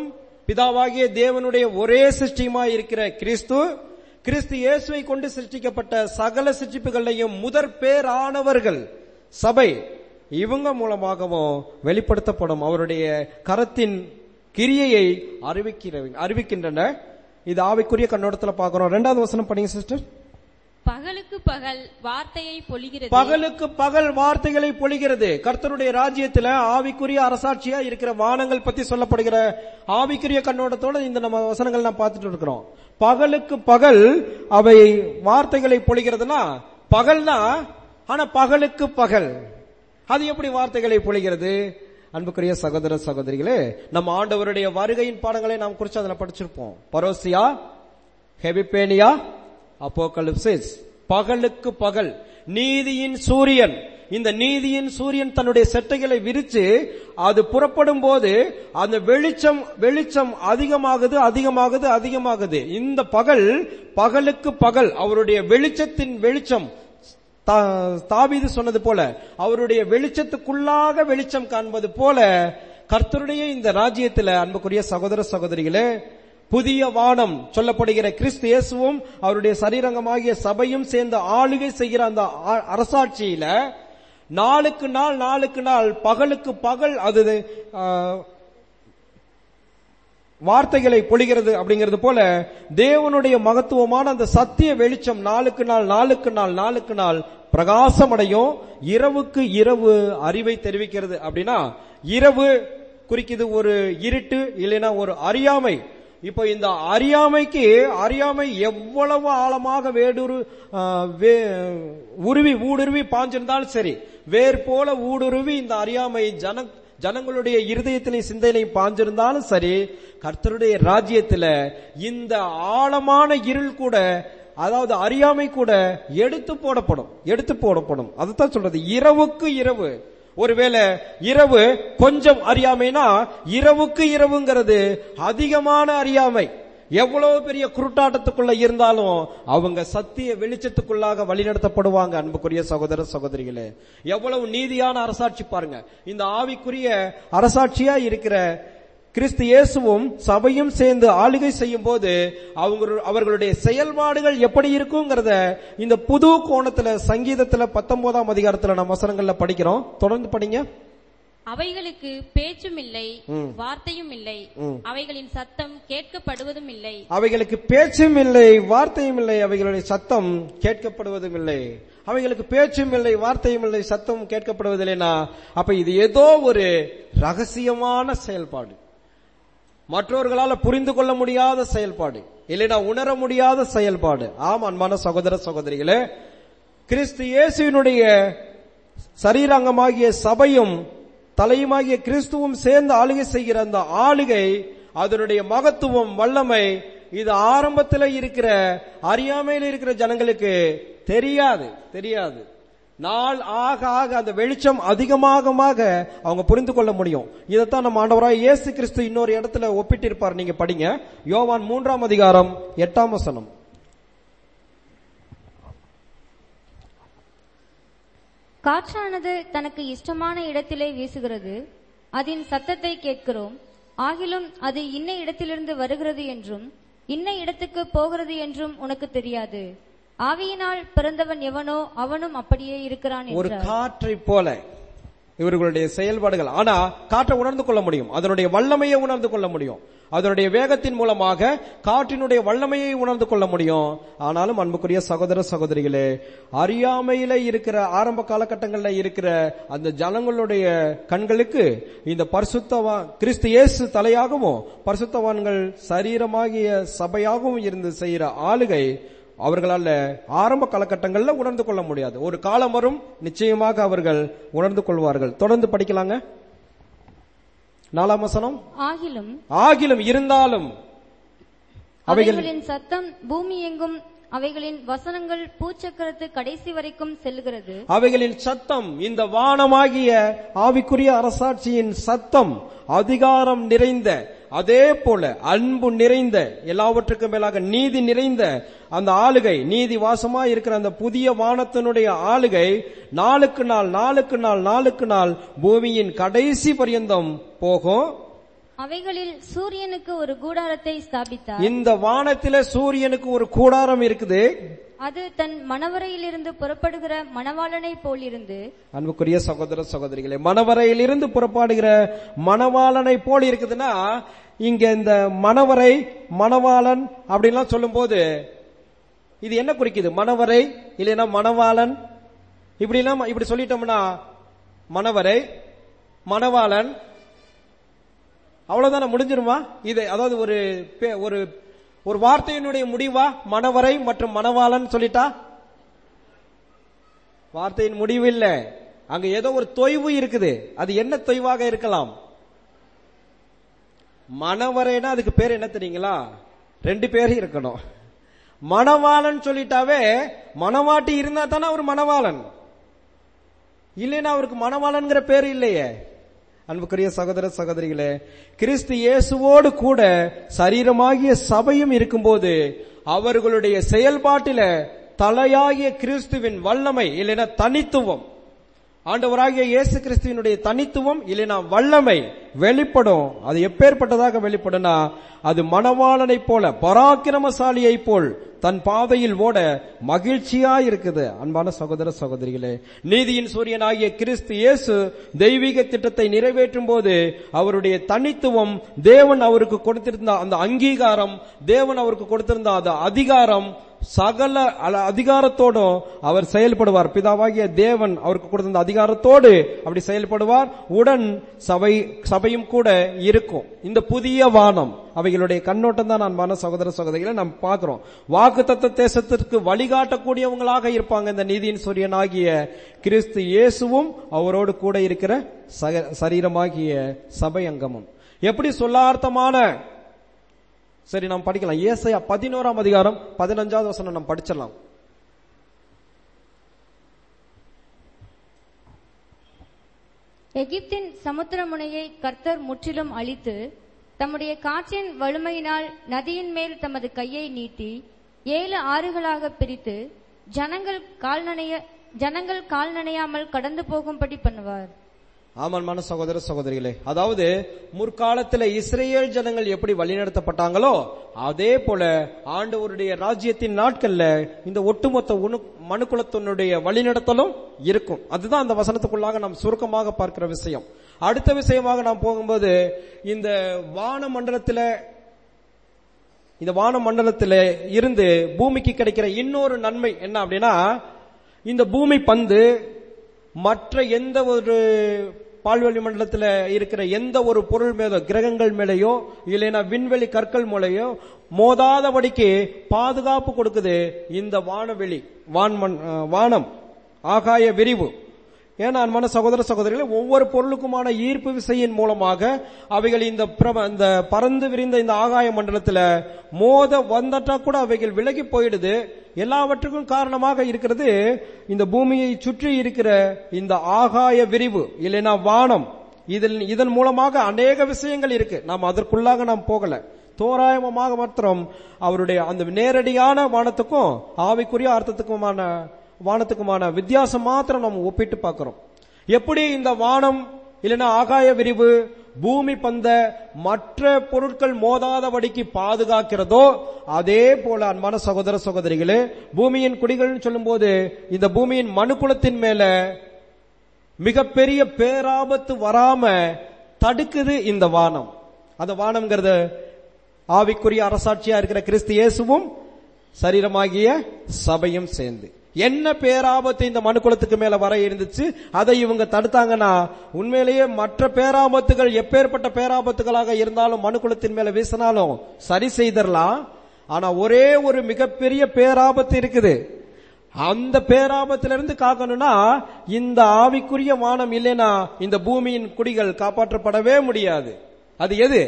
பிதாவாகிய தேவனுடைய ஒரே சிருஷ்டியுமாய் இருக்கிற கிறிஸ்து கிறிஸ்து இயேசுவை கொண்டு சிருஷ்டிக்கப்பட்ட சகல சிருஷ்டிப்புகளையும் முதற் பேரானவர்கள் சபை இவங்க மூலமாகவும் வெளிப்படுத்தப்படும் அவருடைய கரத்தின் கிரியையை அறிவிக்கிற அறிவிக்கின்றன இது ஆவிக்குரிய கண்ணோட்டத்துல பார்க்கிறோம் ரெண்டாவது வசனம் படிங்க சிஸ்டர் பகலுக்கு பகல் வார்த்தையை பொழிகிறது பகலுக்கு பகல் வார்த்தைகளை பொழிகிறது கர்த்தருடைய ராஜ்யத்துல ஆவிக்குரிய அரசாட்சியா இருக்கிற வானங்கள் பத்தி சொல்லப்படுகிற ஆவிக்குரிய கண்ணோட்டத்தோட இந்த நம்ம வசனங்கள் நான் பார்த்துட்டு இருக்கிறோம் பகலுக்கு பகல் அவை வார்த்தைகளை பொழிகிறதுனா பகல்னா ஆனா பகலுக்கு பகல் அது எப்படி வார்த்தைகளை பொழிகிறது அன்புக்குரிய சகோதர சகோதரிகளே நம்ம ஆண்டவருடைய வருகையின் பாடங்களை நாம் குறித்து அதுல படிச்சிருப்போம் பரோசியா ஹெபிபேனியா அப்போகலிப்சிஸ் பகலுக்கு பகல் நீதியின் சூரியன் இந்த நீதியின் சூரியன் தன்னுடைய செட்டைகளை விரிச்சு அது புறப்படும் போது அந்த வெளிச்சம் வெளிச்சம் அதிகமாகுது அதிகமாகுது அதிகமாகுது இந்த பகல் பகலுக்கு பகல் அவருடைய வெளிச்சத்தின் வெளிச்சம் தா- தாவீது சொன்னது போல அவருடைய வெளிச்சத்துக்குள்ளாக வெளிச்சம் காண்பது போல கர்த்தருடைய இந்த ராஜ்யத்துல அன்புக்குரிய சகோதர சகோதரிகளே புதிய வானம் சொல்லப்படுகிற கிறிஸ்து இயேசுவும் அவருடைய சரீரங்கமாகிய சபையும் சேர்ந்து ஆளுகை செய்கிற அந்த ஆ- அரசாட்சியில நாளுக்கு நாள் நாளுக்கு நாள் பகலுக்கு பகல் அது ஆ, வார்த்தைகளை பொழிகிறது அப்படிங்கிறது போல தேவனுடைய மகத்துவமான அந்த சத்திய வெளிச்சம் நாளுக்கு நாள் நாளுக்கு நாள் நாளுக்கு நாள் பிரகாசமடையும் இரவுக்கு இரவு அறிவை தெரிவிக்கிறது அப்படின்னா இரவு குறிக்குது ஒரு இருட்டு இல்லைன்னா ஒரு அறியாமை இப்போ இந்த அறியாமைக்கு அறியாமை எவ்வளவு ஆழமாக வேடுரு ஆ, வே- உருவி ஊடுருவி பாஞ்சிருந்தாலும் சரி வேர் போல ஊடுருவி இந்த அறியாமை ஜன ஜனங்களுடைய இருதயத்திலையும் சிந்தையிலையும் பாஞ்சிருந்தாலும் சரி கர்த்தருடைய ராஜ்யத்துல இந்த ஆழமான இருள் கூட அதாவது அறியாமை கூட எடுத்து போடப்படும் எடுத்து போடப்படும் அதுதான் சொல்றது இரவுக்கு இரவு ஒருவேளை இரவு கொஞ்சம் அறியாமைனா இரவுக்கு இரவுங்கிறது அதிகமான அறியாமை எவ்வளவு பெரிய குருட்டாட்டத்துக்குள்ள இருந்தாலும் அவங்க சத்திய வெளிச்சத்துக்குள்ளாக வழிநடத்தப்படுவாங்க அன்புக்குரிய சகோதர சகோதரிகளே எவ்வளவு நீதியான அரசாட்சி பாருங்க இந்த ஆவிக்குரிய அரசாட்சியா இருக்கிற கிறிஸ்து இயேசுவும் சபையும் சேர்ந்து ஆளுகை செய்யும் போது அவங்க அவர்களுடைய செயல்பாடுகள் எப்படி இருக்குங்கிறத இந்த புது கோணத்துல சங்கீதத்துல பத்தொன்பதாம் அதிகாரத்துல நம்ம வசனங்கள்ல படிக்கிறோம் தொடர்ந்து படிங்க அவைகளுக்கு பேச்சும் இல்லை ம். வார்த்தையும் இல்லை ம். அவைகளின் சத்தம் கேட்கப்படுவதும் இல்லை அவைகளுக்கு பேச்சும் இல்லை வார்த்தையும் இல்லை அவைகளுடைய சத்தம் கேட்கப்படுவதும் இல்லை அவைகளுக்கு பேச்சும் இல்லை வார்த்தையும் இல்லை சத்தம் கேட்கப்படுவதில்லைனா அப்ப இது ஏதோ ஒரு ரகசியமான செயல்பாடு மற்றவர்களால புரிந்து கொள்ள முடியாத செயல்பாடு இல்லைனா உணர முடியாத செயல்பாடு ஆம் அன்பான சகோதர சகோதரிகளே கிறிஸ்து இயேசுவினுடைய சரீராங்கமாகிய சபையும் தலையுமாகிய கிறிஸ்துவும் சேர்ந்து ஆளுகை செய்கிற அந்த ஆளுகை அதனுடைய மகத்துவம் வல்லமை இது ஆரம்பத்தில் இருக்கிற அறியாமையில் இருக்கிற ஜனங்களுக்கு தெரியாது தெரியாது நாள் ஆக ஆக அந்த வெளிச்சம் அதிகமாக அவங்க புரிந்து கொள்ள முடியும் இதைத்தான் நம்ம ஆண்டவராய் இயேசு கிறிஸ்து இன்னொரு இடத்துல ஒப்பிட்டிருப்பார் நீங்க படிங்க யோவான் மூன்றாம் அதிகாரம் எட்டாம் வசனம் காற்றானது தனக்கு இஷ்டமான இடத்திலே வீசுகிறது அதன் சத்தத்தை கேட்கிறோம் ஆகிலும் அது இன்ன இடத்திலிருந்து வருகிறது என்றும் இன்ன இடத்துக்கு போகிறது என்றும் உனக்கு தெரியாது ஆவியினால் பிறந்தவன் எவனோ அவனும் அப்படியே இருக்கிறான் ஒரு என்றார் காற்றை போல இவர்களுடைய செயல்பாடுகள் ஆனா காற்றை உணர்ந்து கொள்ள முடியும் அதனுடைய வல்லமையை உணர்ந்து கொள்ள முடியும் அதனுடைய வேகத்தின் மூலமாக காற்றினுடைய வல்லமையை உணர்ந்து கொள்ள முடியும் ஆனாலும் அன்புக்குரிய சகோதர சகோதரிகளே அறியாமையில இருக்கிற ஆரம்ப காலகட்டங்களில் இருக்கிற அந்த ஜனங்களுடைய கண்களுக்கு இந்த பரிசுத்தவா கிறிஸ்து இயேசு தலையாகவும் பரிசுத்தவான்கள் சரீரமாகிய சபையாகவும் இருந்து செய்யற ஆளுகை அவர்களால ஆரம்ப காலகட்டங்களில் உணர்ந்து கொள்ள முடியாது ஒரு காலம் வரும் நிச்சயமாக அவர்கள் உணர்ந்து கொள்வார்கள் தொடர்ந்து படிக்கலாங்க நாலாம் வசனம் ஆகிலும் ஆகிலும் இருந்தாலும் அவைகள் அவைகளின் சத்தம் பூமி எங்கும் அவைகளின் வசனங்கள் பூச்சக்கரத்து கடைசி வரைக்கும் செல்லுகிறது அவைகளின் சத்தம் இந்த வானமாகிய ஆவிக்குரிய அரசாட்சியின் சத்தம் அதிகாரம் நிறைந்த அதே போல அன்பு நிறைந்த எல்லாவற்றுக்கும் மேலாக நீதி நிறைந்த அந்த ஆளுகை நீதி வாசமா இருக்கிற அந்த புதிய வானத்தினுடைய ஆளுகை நாளுக்கு நாள் நாளுக்கு நாள் நாளுக்கு நாள் பூமியின் கடைசி பரியந்தம் போகும் அவைகளில் சூரியனுக்கு ஒரு கூடாரத்தை ஸ்தாபித்தார் இந்த வானத்தில சூரியனுக்கு ஒரு கூடாரம் இருக்குது அது தன் மணவரையிலிருந்து புறப்படுகிற மணவாளனை போலிருந்து அன்புக்குரிய சகோதர சகோதரிகளே மணவரையிலிருந்து புறப்பாடுகிற மணவாளனை போல் இருக்குதுன்னா இங்க இந்த மணவரை மணவாளன் அப்படின்லாம் சொல்லும்போது இது என்ன குறிக்குது மணவரை இல்லைன்னா மணவாளன் இப்படி எல்லாம் இப்படி சொல்லிட்டோம்னா மணவரை மணவாளன் அவ்வளவுதானே முடிஞ்சிருமா இது அதாவது ஒரு பே- ஒரு ஒரு வார்த்தையினுடைய முடிவா மணவரை மற்றும் மணவாளன் சொல்லிட்டா வார்த்தையின் முடிவு இல்ல அங்க ஏதோ ஒரு தொய்வு இருக்குது அது என்ன தொய்வாக இருக்கலாம் மணவரைனா அதுக்கு பேர் என்ன தெரியுங்களா ரெண்டு பேர் இருக்கணும் மணவாளன் சொல்லிட்டாவே மணவாட்டி இருந்தா தானே அவர் மணவாளன் இல்லைன்னா அவருக்கு மணவாளன்கிற பேர் இல்லையே அன்புக்குரிய சகோதர சகோதரிகளே கிறிஸ்து இயேசுவோடு கூட சரீரமாகிய சபையும் இருக்கும்போது அவர்களுடைய செயல்பாட்டில தலையாகிய கிறிஸ்துவின் வல்லமை இல்லைன்னா தனித்துவம் ஆண்டவராகிய இயேசு கிறிஸ்துவினுடைய தனித்துவம் இல்லைனா வல்லமை வெளிப்படும் அது எப்பேற்பட்டதாக வெளிப்படும்னா அது மணவாளனை போல பராக்கிரமசாலியை போல் தன் பாதையில் ஓட மகிழ்ச்சியா இருக்குது அன்பான சகோதர சகோதரிகளே நீதியின் சூரியனாகிய கிறிஸ்து இயேசு தெய்வீக திட்டத்தை நிறைவேற்றும் போது அவருடைய தனித்துவம் தேவன் அவருக்கு கொடுத்திருந்த அந்த அங்கீகாரம் தேவன் அவருக்கு கொடுத்திருந்த அந்த அதிகாரம் சகல அல- அதிகாரத்தோடும் அவர் செயல்படுவார் பிதாவாகிய தேவன் அவருக்கு கொடுத்த அதிகாரத்தோடு அப்படி செயல்படுவார் உடன் சபை சபையும் கூட இருக்கும் இந்த புதிய வானம் அவைகளுடைய கண்ணோட்டம் தான் நான் மன சகோதர சகோதரிகளை நாம் பார்க்கிறோம் வாக்கு தத்த தேசத்திற்கு வழிகாட்டக்கூடியவங்களாக இருப்பாங்க இந்த நீதியின் சூரியனாகிய கிறிஸ்து இயேசுவும் அவரோடு கூட இருக்கிற சக- சரீரமாகிய சபை அங்கமும் எப்படி சொல்லார்த்தமான சரி நாம் படிக்கலாம் ஏசாயா பதினோராம் அதிகாரம் பதினஞ்சாவது வசனம் நாம் படிச்சிடலாம் எகிப்தின் சமுத்திர முனையை கர்த்தர் முற்றிலும் அழித்து தம்முடைய காற்றின் வலிமையினால் நதியின் மேல் தமது கையை நீட்டி ஏழு ஆறுகளாக பிரித்து ஜனங்கள் கால் நனைய ஜனங்கள் கால் நனையாமல் கடந்து போகும்படி பண்ணுவார் ஆமான்மான சகோதர சகோதரிகளே அதாவது முற்காலத்துல இஸ்ரேல் ஜனங்கள் எப்படி வழிநடத்தப்பட்டாங்களோ அதே போல ஆண்டவருடைய ராஜ்யத்தின் நாட்கள்ல இந்த ஒட்டுமொத்த உணு- மனுக்குலத்தினுடைய வழிநடத்தலும் இருக்கும் அதுதான் அந்த வசனத்துக்குள்ளாக நாம் சுருக்கமாக பார்க்கிற விஷயம் அடுத்த விஷயமாக நாம் போகும்போது இந்த வான மண்டலத்துல இந்த வான மண்டலத்தில இருந்து பூமிக்கு கிடைக்கிற இன்னொரு நன்மை என்ன அப்படின்னா இந்த பூமி பந்து மற்ற எந்த ஒரு பால்வெளி மண்டலத்தில் இருக்கிற எந்த ஒரு பொருள் மேலோ கிரகங்கள் மேலேயோ இல்லைன்னா விண்வெளி கற்கள் மேலேயோ மோதாதபடிக்கு பாதுகாப்பு கொடுக்குது இந்த வானவெளி வான்மண் அஹ், வானம் ஆகாய விரிவு ஏன்னா அன்பான சகோதர சகோதரிகளே ஒவ்வொரு பொருளுக்குமான ஈர்ப்பு விசையின் மூலமாக அவைகள் இந்த பிரப இந்த பறந்து விரிந்த இந்த ஆகாய மண்டலத்துல மோத வந்தட்டா கூட அவைகள் விலகி போயிடுது எல்லாவற்றுக்கும் காரணமாக இருக்கிறது இந்த பூமியை சுற்றி இருக்கிற இந்த ஆகாய விரிவு இல்லைன்னா வானம் இதில் இதன் மூலமாக அநேக விஷயங்கள் இருக்கு நாம் அதற்குள்ளாக நாம் போகல தோராயமாக மாத்திரம் அவருடைய அந்த நேரடியான வானத்துக்கும் ஆவிக்குரிய அர்த்தத்துக்குமான வானத்துக்குமான வித்தியாசம் மாத்திரம் நம்ம ஒப்பிட்டு பார்க்கிறோம் எப்படி இந்த வானம் இல்லைன்னா ஆகாய விரிவு பூமி பந்த மற்ற பொருட்கள் மோதாதபடிக்கு பாதுகாக்கிறதோ அதே போல அன்பான சகோதர சகோதரிகளே பூமியின் குடிகள்னு சொல்லும்போது இந்த பூமியின் மனுக்குலத்தின் மேல மிகப்பெரிய பேராபத்து வராம தடுக்குது இந்த வானம் அந்த வானம்ங்கிறது ஆவிக்குரிய அரசாட்சியா இருக்கிற கிறிஸ்து இயேசுவும் சரீரமாகிய சபையும் சேர்ந்து என்ன பேராபத்து இந்த மனுக்குலத்துக்கு மேல வர இருந்துச்சு அதை இவங்க தடுத்தாங்கன்னா உண்மையிலேயே மற்ற பேராபத்துகள் எப்பேற்பட்ட பேராபத்துகளாக இருந்தாலும் மனுக்குலத்தின் மேல வீசினாலும் சரி செய்தரலாம் ஆனா ஒரே ஒரு மிகப்பெரிய பேராபத்து இருக்குது அந்த பேராபத்திலிருந்து காக்கணும்னா இந்த ஆவிக்குரிய வானம் இல்லைன்னா இந்த பூமியின் குடிகள் காப்பாற்றப்படவே முடியாது அது எது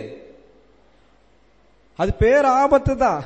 அது பேராபத்து தான்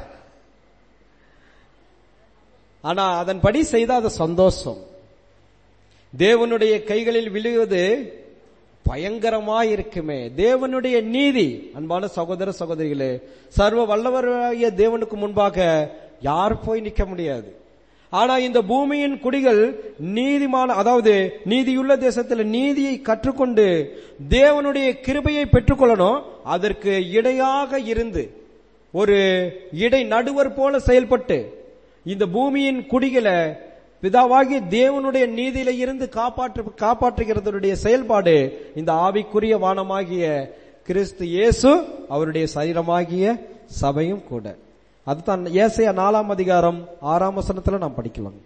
ஆனா அதன்படி செய்த அது சந்தோஷம் தேவனுடைய கைகளில் விழுவது பயங்கரமா இருக்குமே தேவனுடைய நீதி அன்பான சகோதர சகோதரிகளே சர்வ வல்லவராகிய தேவனுக்கு முன்பாக யார் போய் நிக்க முடியாது ஆனா இந்த பூமியின் குடிகள் நீதிமான அதாவது நீதியுள்ள தேசத்தில் நீதியை கற்றுக்கொண்டு தேவனுடைய கிருபையை பெற்றுக்கொள்ளணும் அதற்கு இடையாக இருந்து ஒரு இடை நடுவர் போல செயல்பட்டு இந்த பூமியின் குடிகளை பிதாவாகிய தேவனுடைய நீதியில இருந்து காப்பாற்று காப்பாற்றுகிறதனுடைய செயல்பாடு இந்த ஆவிக்குரிய வானமாகிய கிறிஸ்து இயேசு அவருடைய சரீரமாகிய சபையும் கூட அதுதான் ஏசையா நாலாம் அதிகாரம் ஆறாம் வசனத்துல நாம் படிக்கலாம்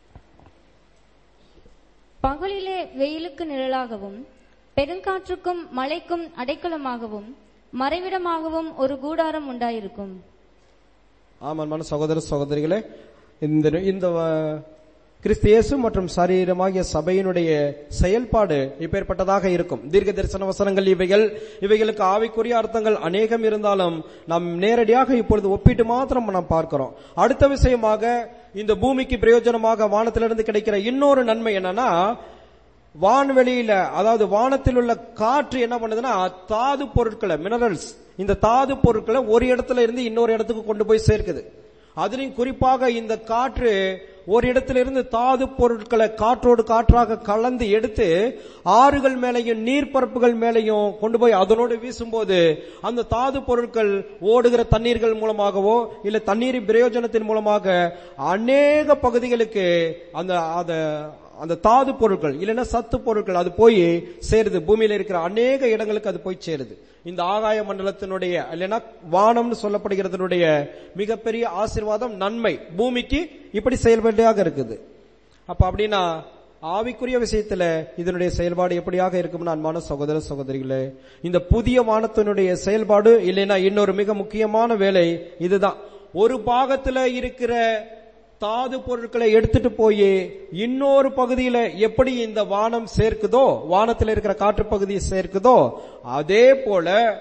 பகலிலே வெயிலுக்கு நிழலாகவும் பெருங்காற்றுக்கும் மழைக்கும் அடைக்கலமாகவும் மறைவிடமாகவும் ஒரு கூடாரம் உண்டாயிருக்கும் ஆமான்மான சகோதர சகோதரிகளே இந்த இந்த அஹ், கிறிஸ்து இயேசு மற்றும் சரீரமாகிய சபையினுடைய செயல்பாடு இப்பேற்பட்டதாக இருக்கும் தீர்க்க தரிசன வசனங்கள் இவைகள் இவைகளுக்கு ஆவிக்குரிய அர்த்தங்கள் அநேகம் இருந்தாலும் நாம் நேரடியாக இப்பொழுது ஒப்பிட்டு மாத்திரம் நாம் பார்க்கிறோம் அடுத்த விஷயமாக இந்த பூமிக்கு பிரயோஜனமாக வானத்திலிருந்து கிடைக்கிற இன்னொரு நன்மை என்னன்னா வான்வெளியில அதாவது வானத்தில் உள்ள காற்று என்ன பண்ணுதுன்னா தாது பொருட்களை மினரல்ஸ் இந்த தாது பொருட்களை ஒரு இடத்துல இருந்து இன்னொரு இடத்துக்கு கொண்டு போய் சேர்க்குது அதுலயும் குறிப்பாக இந்த காற்று ஒரு இடத்துல இருந்து தாது பொருட்களை காற்றோடு காற்றாக கலந்து எடுத்து ஆறுகள் மேலையும் நீர்ப்பரப்புகள் மேலையும் கொண்டு போய் அதனோடு வீசும்போது அந்த தாது பொருட்கள் ஓடுகிற தண்ணீர்கள் மூலமாகவோ இல்ல தண்ணீரின் பிரயோஜனத்தின் மூலமாக அநேக பகுதிகளுக்கு அந்த அத அந்த தாது பொருட்கள் இல்லைன்னா சத்து பொருட்கள் அது போய் சேருது பூமியில இருக்கிற அநேக இடங்களுக்கு அது போய் சேருது இந்த ஆகாய மண்டலத்தினுடைய இல்லைன்னா வானம்னு சொல்லப்படுகிறதனுடைய மிகப்பெரிய ஆசீர்வாதம் நன்மை பூமிக்கு இப்படி செயல்பாடாக இருக்குது அப்ப அப்படின்னா ஆவிக்குரிய விஷயத்துல இதனுடைய செயல்பாடு எப்படியாக இருக்கும் அன்பான சகோதர சகோதரிகளே இந்த புதிய வானத்தினுடைய செயல்பாடு இல்லைன்னா இன்னொரு மிக முக்கியமான வேலை இதுதான் ஒரு பாகத்துல இருக்கிற தாது பொருட்களை எடுத்துட்டு போய் இன்னொரு பகுதியில எப்படி இந்த வானம் சேர்க்குதோ வானத்தில் இருக்கிற காற்று பகுதியை சேர்க்குதோ அதே போல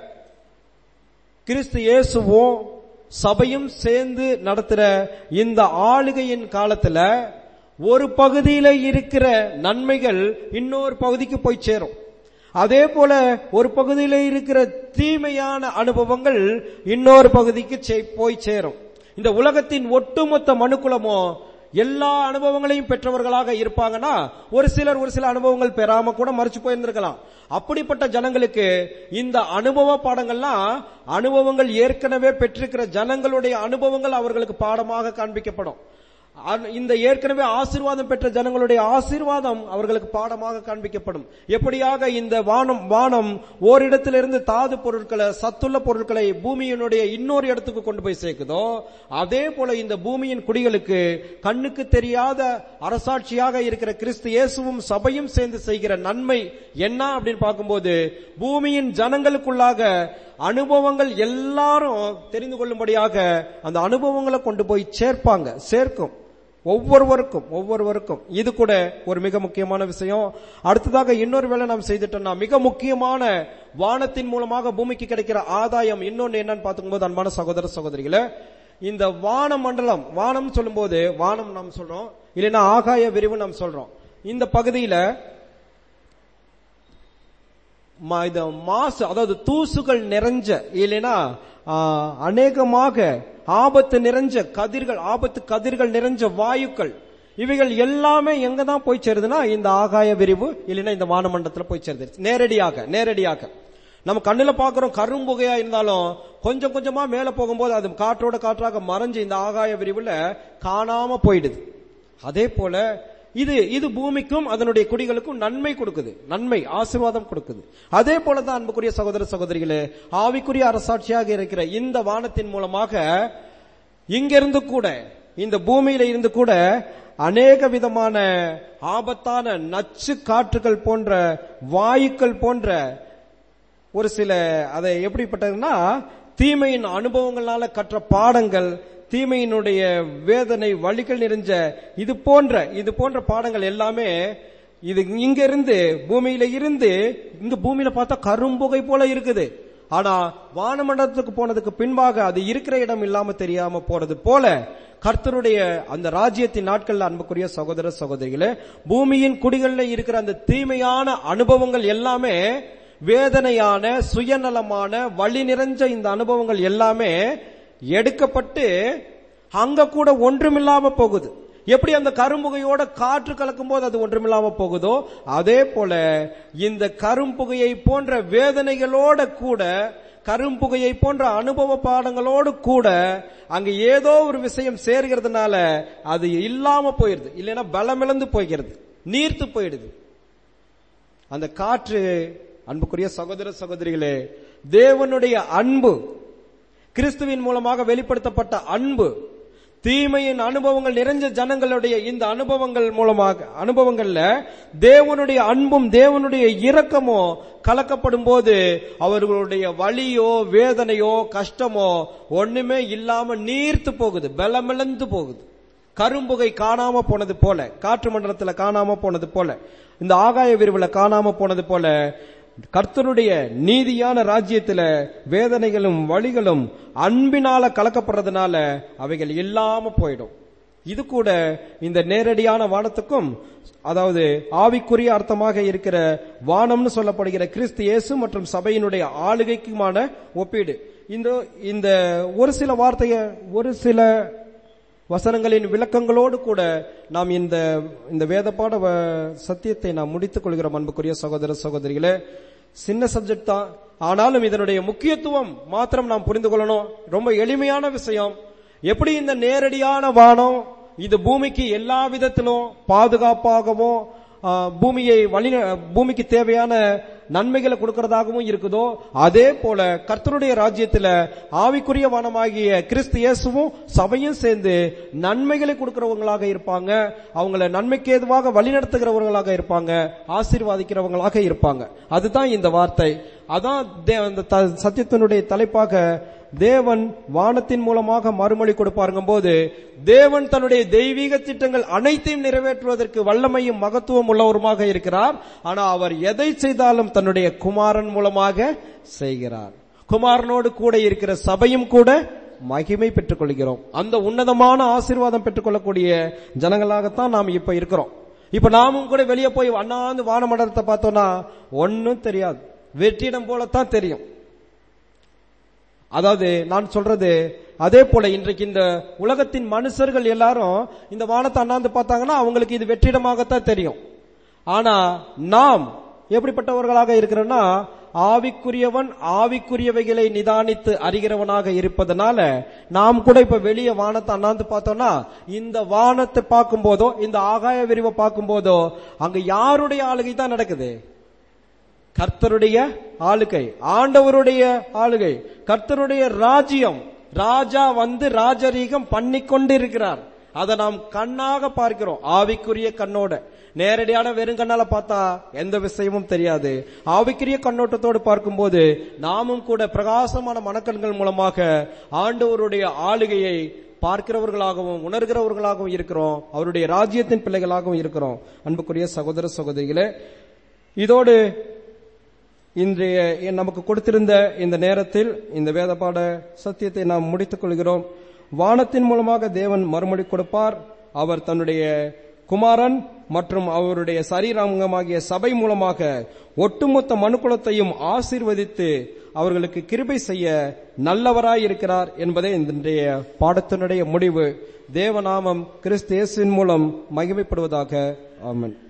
கிறிஸ்து இயேசுவும் சபையும் சேர்ந்து நடத்துற இந்த ஆளுகையின் காலத்துல ஒரு பகுதியில இருக்கிற நன்மைகள் இன்னொரு பகுதிக்கு போய் சேரும் அதே போல ஒரு பகுதியில இருக்கிற தீமையான அனுபவங்கள் இன்னொரு பகுதிக்கு சே- போய் சேரும் இந்த உலகத்தின் ஒட்டுமொத்த மனுக்குலமும் எல்லா அனுபவங்களையும் பெற்றவர்களாக இருப்பாங்கன்னா ஒரு சிலர் ஒரு சில அனுபவங்கள் பெறாம கூட மறைச்சு போயிருந்திருக்கலாம் அப்படிப்பட்ட ஜனங்களுக்கு இந்த அனுபவ பாடங்கள்லாம் அனுபவங்கள் ஏற்கனவே பெற்றிருக்கிற ஜனங்களுடைய அனுபவங்கள் அவர்களுக்கு பாடமாக காண்பிக்கப்படும் அன்- இந்த ஏற்கனவே ஆசீர்வாதம் பெற்ற ஜனங்களுடைய ஆசீர்வாதம் அவர்களுக்கு பாடமாக காண்பிக்கப்படும் எப்படியாக இந்த வானம் வானம் ஓரிடத்திலிருந்து தாது பொருட்களை சத்துள்ள பொருட்களை பூமியினுடைய இன்னொரு இடத்துக்கு கொண்டு போய் சேர்க்குதோ அதே போல இந்த பூமியின் குடிகளுக்கு கண்ணுக்கு தெரியாத அரசாட்சியாக இருக்கிற கிறிஸ்து இயேசுவும் சபையும் சேர்ந்து செய்கிற நன்மை என்ன அப்படின்னு பார்க்கும்போது பூமியின் ஜனங்களுக்குள்ளாக அனுபவங்கள் எல்லாரும் தெரிந்து கொள்ளும்படியாக அந்த அனுபவங்களை கொண்டு போய் சேர்ப்பாங்க சேர்க்கும் ஒவ்வொருவருக்கும் ஒவ்வொருவருக்கும் இது கூட ஒரு மிக முக்கியமான விஷயம் அடுத்ததாக இன்னொரு வேலை நாம் செய்துட்டோம்னா மிக முக்கியமான வானத்தின் மூலமாக பூமிக்கு கிடைக்கிற ஆதாயம் இன்னொன்னு என்னன்னு பார்த்துக்கும்போது அன்பான சகோதர சகோதரிகளே இந்த வான மண்டலம் வானம் சொல்லும்போது வானம் நாம் சொல்றோம் இல்லைன்னா ஆகாய விரிவு நாம் சொல்றோம் இந்த பகுதியில ம- இந்த மாசு அதாவது தூசுகள் நிறைஞ்ச இல்லைன்னா ஆ, அநேகமாக ஆபத்து நிறைஞ்ச கதிர்கள் ஆபத்து கதிர்கள் நிறைஞ்ச வாயுக்கள் இவைகள் எல்லாமே எங்க தான் போய் சேருதுன்னா இந்த ஆகாய விரிவு இல்லைன்னா இந்த வானமண்டலத்துல போய் சேருது நேரடியாக நேரடியாக நம்ம கண்ணுல பாக்குறோம் கரும்புகையா இருந்தாலும் கொஞ்சம் கொஞ்சமா மேல போகும்போது அது காற்றோட காற்றாக மறைஞ்சு இந்த ஆகாய விரிவுல காணாம போயிடுது அதே போல இது இது பூமிக்கும் அதனுடைய குடிகளுக்கும் நன்மை கொடுக்குது நன்மை ஆசீர்வாதம் கொடுக்குது அதே போலதான் அன்புக்குரிய சகோதர சகோதரிகளே ஆவிக்குரிய அரசாட்சியாக இருக்கிற இந்த வானத்தின் மூலமாக இங்கிருந்து கூட இந்த பூமியில இருந்து கூட அநேக விதமான ஆபத்தான நச்சு காற்றுகள் போன்ற வாயுக்கள் போன்ற ஒரு சில அதை எப்படிப்பட்டதுன்னா தீமையின் அனுபவங்களால கற்ற பாடங்கள் தீமையினுடைய வேதனை வழிகள் நிறைஞ்ச இது போன்ற இது போன்ற பாடங்கள் எல்லாமே இது இங்க இருந்து பூமியில இருந்து இங்க பூமியில பார்த்தா கரும்புகை போல இருக்குது ஆனா வானமண்டலத்துக்கு போனதுக்கு பின்பாக அது இருக்கிற இடம் இல்லாம தெரியாம போறது போல கர்த்தருடைய அந்த ராஜ்யத்தின் நாட்கள்ல அன்புக்குரிய சகோதர சகோதரிகளே பூமியின் குடிகள்ல இருக்கிற அந்த தீமையான அனுபவங்கள் எல்லாமே வேதனையான சுயநலமான வழி நிறைஞ்ச இந்த அனுபவங்கள் எல்லாமே எடுக்கப்பட்டு அங்க கூட ஒன்றுமில்லாம போகுது எப்படி அந்த கரும்புகையோட காற்று கலக்கும் போது அது ஒன்றுமில்லாம போகுதோ அதே போல இந்த கரும்புகையை போன்ற வேதனைகளோட கூட கரும்புகையை போன்ற அனுபவ பாடங்களோடு கூட அங்க ஏதோ ஒரு விஷயம் சேர்கிறதுனால அது இல்லாம போயிடுது இல்லைன்னா பலமிழந்து போய்கிறது நீர்த்து போயிடுது அந்த காற்று அன்புக்குரிய சகோதர சகோதரிகளே தேவனுடைய அன்பு கிறிஸ்துவின் மூலமாக வெளிப்படுத்தப்பட்ட அன்பு தீமையின் அனுபவங்கள் நிறைஞ்ச ஜனங்களுடைய இந்த அனுபவங்கள் மூலமாக அனுபவங்கள்ல தேவனுடைய அன்பும் தேவனுடைய இரக்கமோ கலக்கப்படும் போது அவர்களுடைய வலியோ வேதனையோ கஷ்டமோ ஒண்ணுமே இல்லாம நீர்த்து போகுது பலமிழந்து போகுது கரும்புகை காணாம போனது போல காற்று மண்டலத்துல காணாம போனது போல இந்த ஆகாய விரிவுல காணாம போனது போல கர்த்தருடைய நீதியான ராஜ்யத்துல வேதனைகளும் வழிகளும் அன்பினால கலக்கப்படுறதுனால அவைகள் இல்லாம போயிடும் இது கூட இந்த நேரடியான வானத்துக்கும் அதாவது ஆவிக்குரிய அர்த்தமாக இருக்கிற வானம்னு சொல்லப்படுகிற கிறிஸ்து இயேசு மற்றும் சபையினுடைய ஆளுகைக்குமான ஒப்பீடு இந்த இந்த ஒரு சில வார்த்தைய ஒரு சில வசனங்களின் விளக்கங்களோடு கூட நாம் இந்த இந்த வேதப்பாட வ- சத்தியத்தை நாம் முடித்துக் கொள்கிறோம் அன்புக்குரிய சகோதர சகோதரிகளே சின்ன சப்ஜெக்ட் தான் ஆனாலும் இதனுடைய முக்கியத்துவம் மாத்திரம் நாம் புரிந்து கொள்ளணும் ரொம்ப எளிமையான விஷயம் எப்படி இந்த நேரடியான வானம் இது பூமிக்கு எல்லா விதத்திலும் பாதுகாப்பாகவும் ஆ, பூமியை வழி பூமிக்கு தேவையான நன்மைகளை கொடுக்கறதாகவும் இருக்குதோ அதே போல கர்த்தருடைய ராஜ்யத்துல ஆவிக்குரிய வானமாகிய கிறிஸ்து இயேசுவும் சபையும் சேர்ந்து நன்மைகளை கொடுக்கிறவங்களாக இருப்பாங்க அவங்கள நன்மைக்கு ஏதுவாக வழிநடத்துகிறவர்களாக இருப்பாங்க ஆசீர்வாதிக்கிறவங்களாக இருப்பாங்க அதுதான் இந்த வார்த்தை அதான் தே- அந்த த- சத்தியத்தினுடைய தலைப்பாக தேவன் வானத்தின் மூலமாக மறுமொழி கொடுப்பாருங்கும் போது தேவன் தன்னுடைய தெய்வீக திட்டங்கள் அனைத்தையும் நிறைவேற்றுவதற்கு வல்லமையும் மகத்துவம் உள்ளவருமாக இருக்கிறார் ஆனா அவர் எதை செய்தாலும் தன்னுடைய குமாரன் மூலமாக செய்கிறார் குமாரனோடு கூட இருக்கிற சபையும் கூட மகிமை பெற்றுக் கொள்கிறோம் அந்த உன்னதமான ஆசீர்வாதம் பெற்றுக்கொள்ளக்கூடிய ஜனங்களாகத்தான் நாம் இப்ப இருக்கிறோம் இப்ப நாமும் கூட வெளியே போய் அண்ணாந்து வானமண்டலத்தை பார்த்தோம்னா ஒன்னும் தெரியாது வெற்றிடம் போலத்தான் தெரியும் அதாவது நான் சொல்றது அதே போல இன்றைக்கு இந்த உலகத்தின் மனுஷர்கள் எல்லாரும் இந்த வானத்தை அண்ணாந்து பார்த்தாங்கன்னா அவங்களுக்கு இது வெற்றிடமாகத்தான் தெரியும் ஆனா நாம் எப்படிப்பட்டவர்களாக இருக்கிறோம்னா ஆவிக்குரியவன் ஆவிக்குரியவைகளை நிதானித்து அறிகிறவனாக இருப்பதனால நாம் கூட இப்ப வெளியே வானத்தை அண்ணாந்து பார்த்தோம்னா இந்த வானத்தை பார்க்கும் போதோ இந்த ஆகாய விரிவை பார்க்கும் போதோ அங்க யாருடைய ஆளுகை தான் நடக்குது கர்த்தருடைய ஆளுகை ஆண்டவருடைய ஆளுகை கர்த்தருடைய ராஜ்யம் ராஜா வந்து ராஜரீகம் பண்ணிக்கொண்டு இருக்கிறார் அதை நாம் கண்ணாக பார்க்கிறோம் ஆவிக்குரிய கண்ணோட நேரடியான வெறுங்கண்ணால பார்த்தா எந்த விஷயமும் தெரியாது ஆவிக்குரிய கண்ணோட்டத்தோடு பார்க்கும்போது நாமும் கூட பிரகாசமான மனக்கண்கள் மூலமாக ஆண்டவருடைய ஆளுகையை பார்க்கிறவர்களாகவும் உணர்கிறவர்களாகவும் இருக்கிறோம் அவருடைய ராஜ்யத்தின் பிள்ளைகளாகவும் இருக்கிறோம் அன்புக்குரிய சகோதர சகோதரிகளே இதோடு இன்றைய நமக்கு கொடுத்திருந்த இந்த நேரத்தில் இந்த வேதபாட சத்தியத்தை நாம் முடித்துக் கொள்கிறோம் வானத்தின் மூலமாக தேவன் மறுமொழி கொடுப்பார் அவர் தன்னுடைய குமாரன் மற்றும் அவருடைய சரீராங்கமாகிய சபை மூலமாக ஒட்டுமொத்த மனுக்குலத்தையும் ஆசீர்வதித்து அவர்களுக்கு கிருபை செய்ய நல்லவராய் இருக்கிறார் என்பதே இன்றைய பாடத்தினுடைய முடிவு தேவநாமம் கிறிஸ்து இயேசுவின் மூலம் மகிமைப்படுவதாக ஆமென்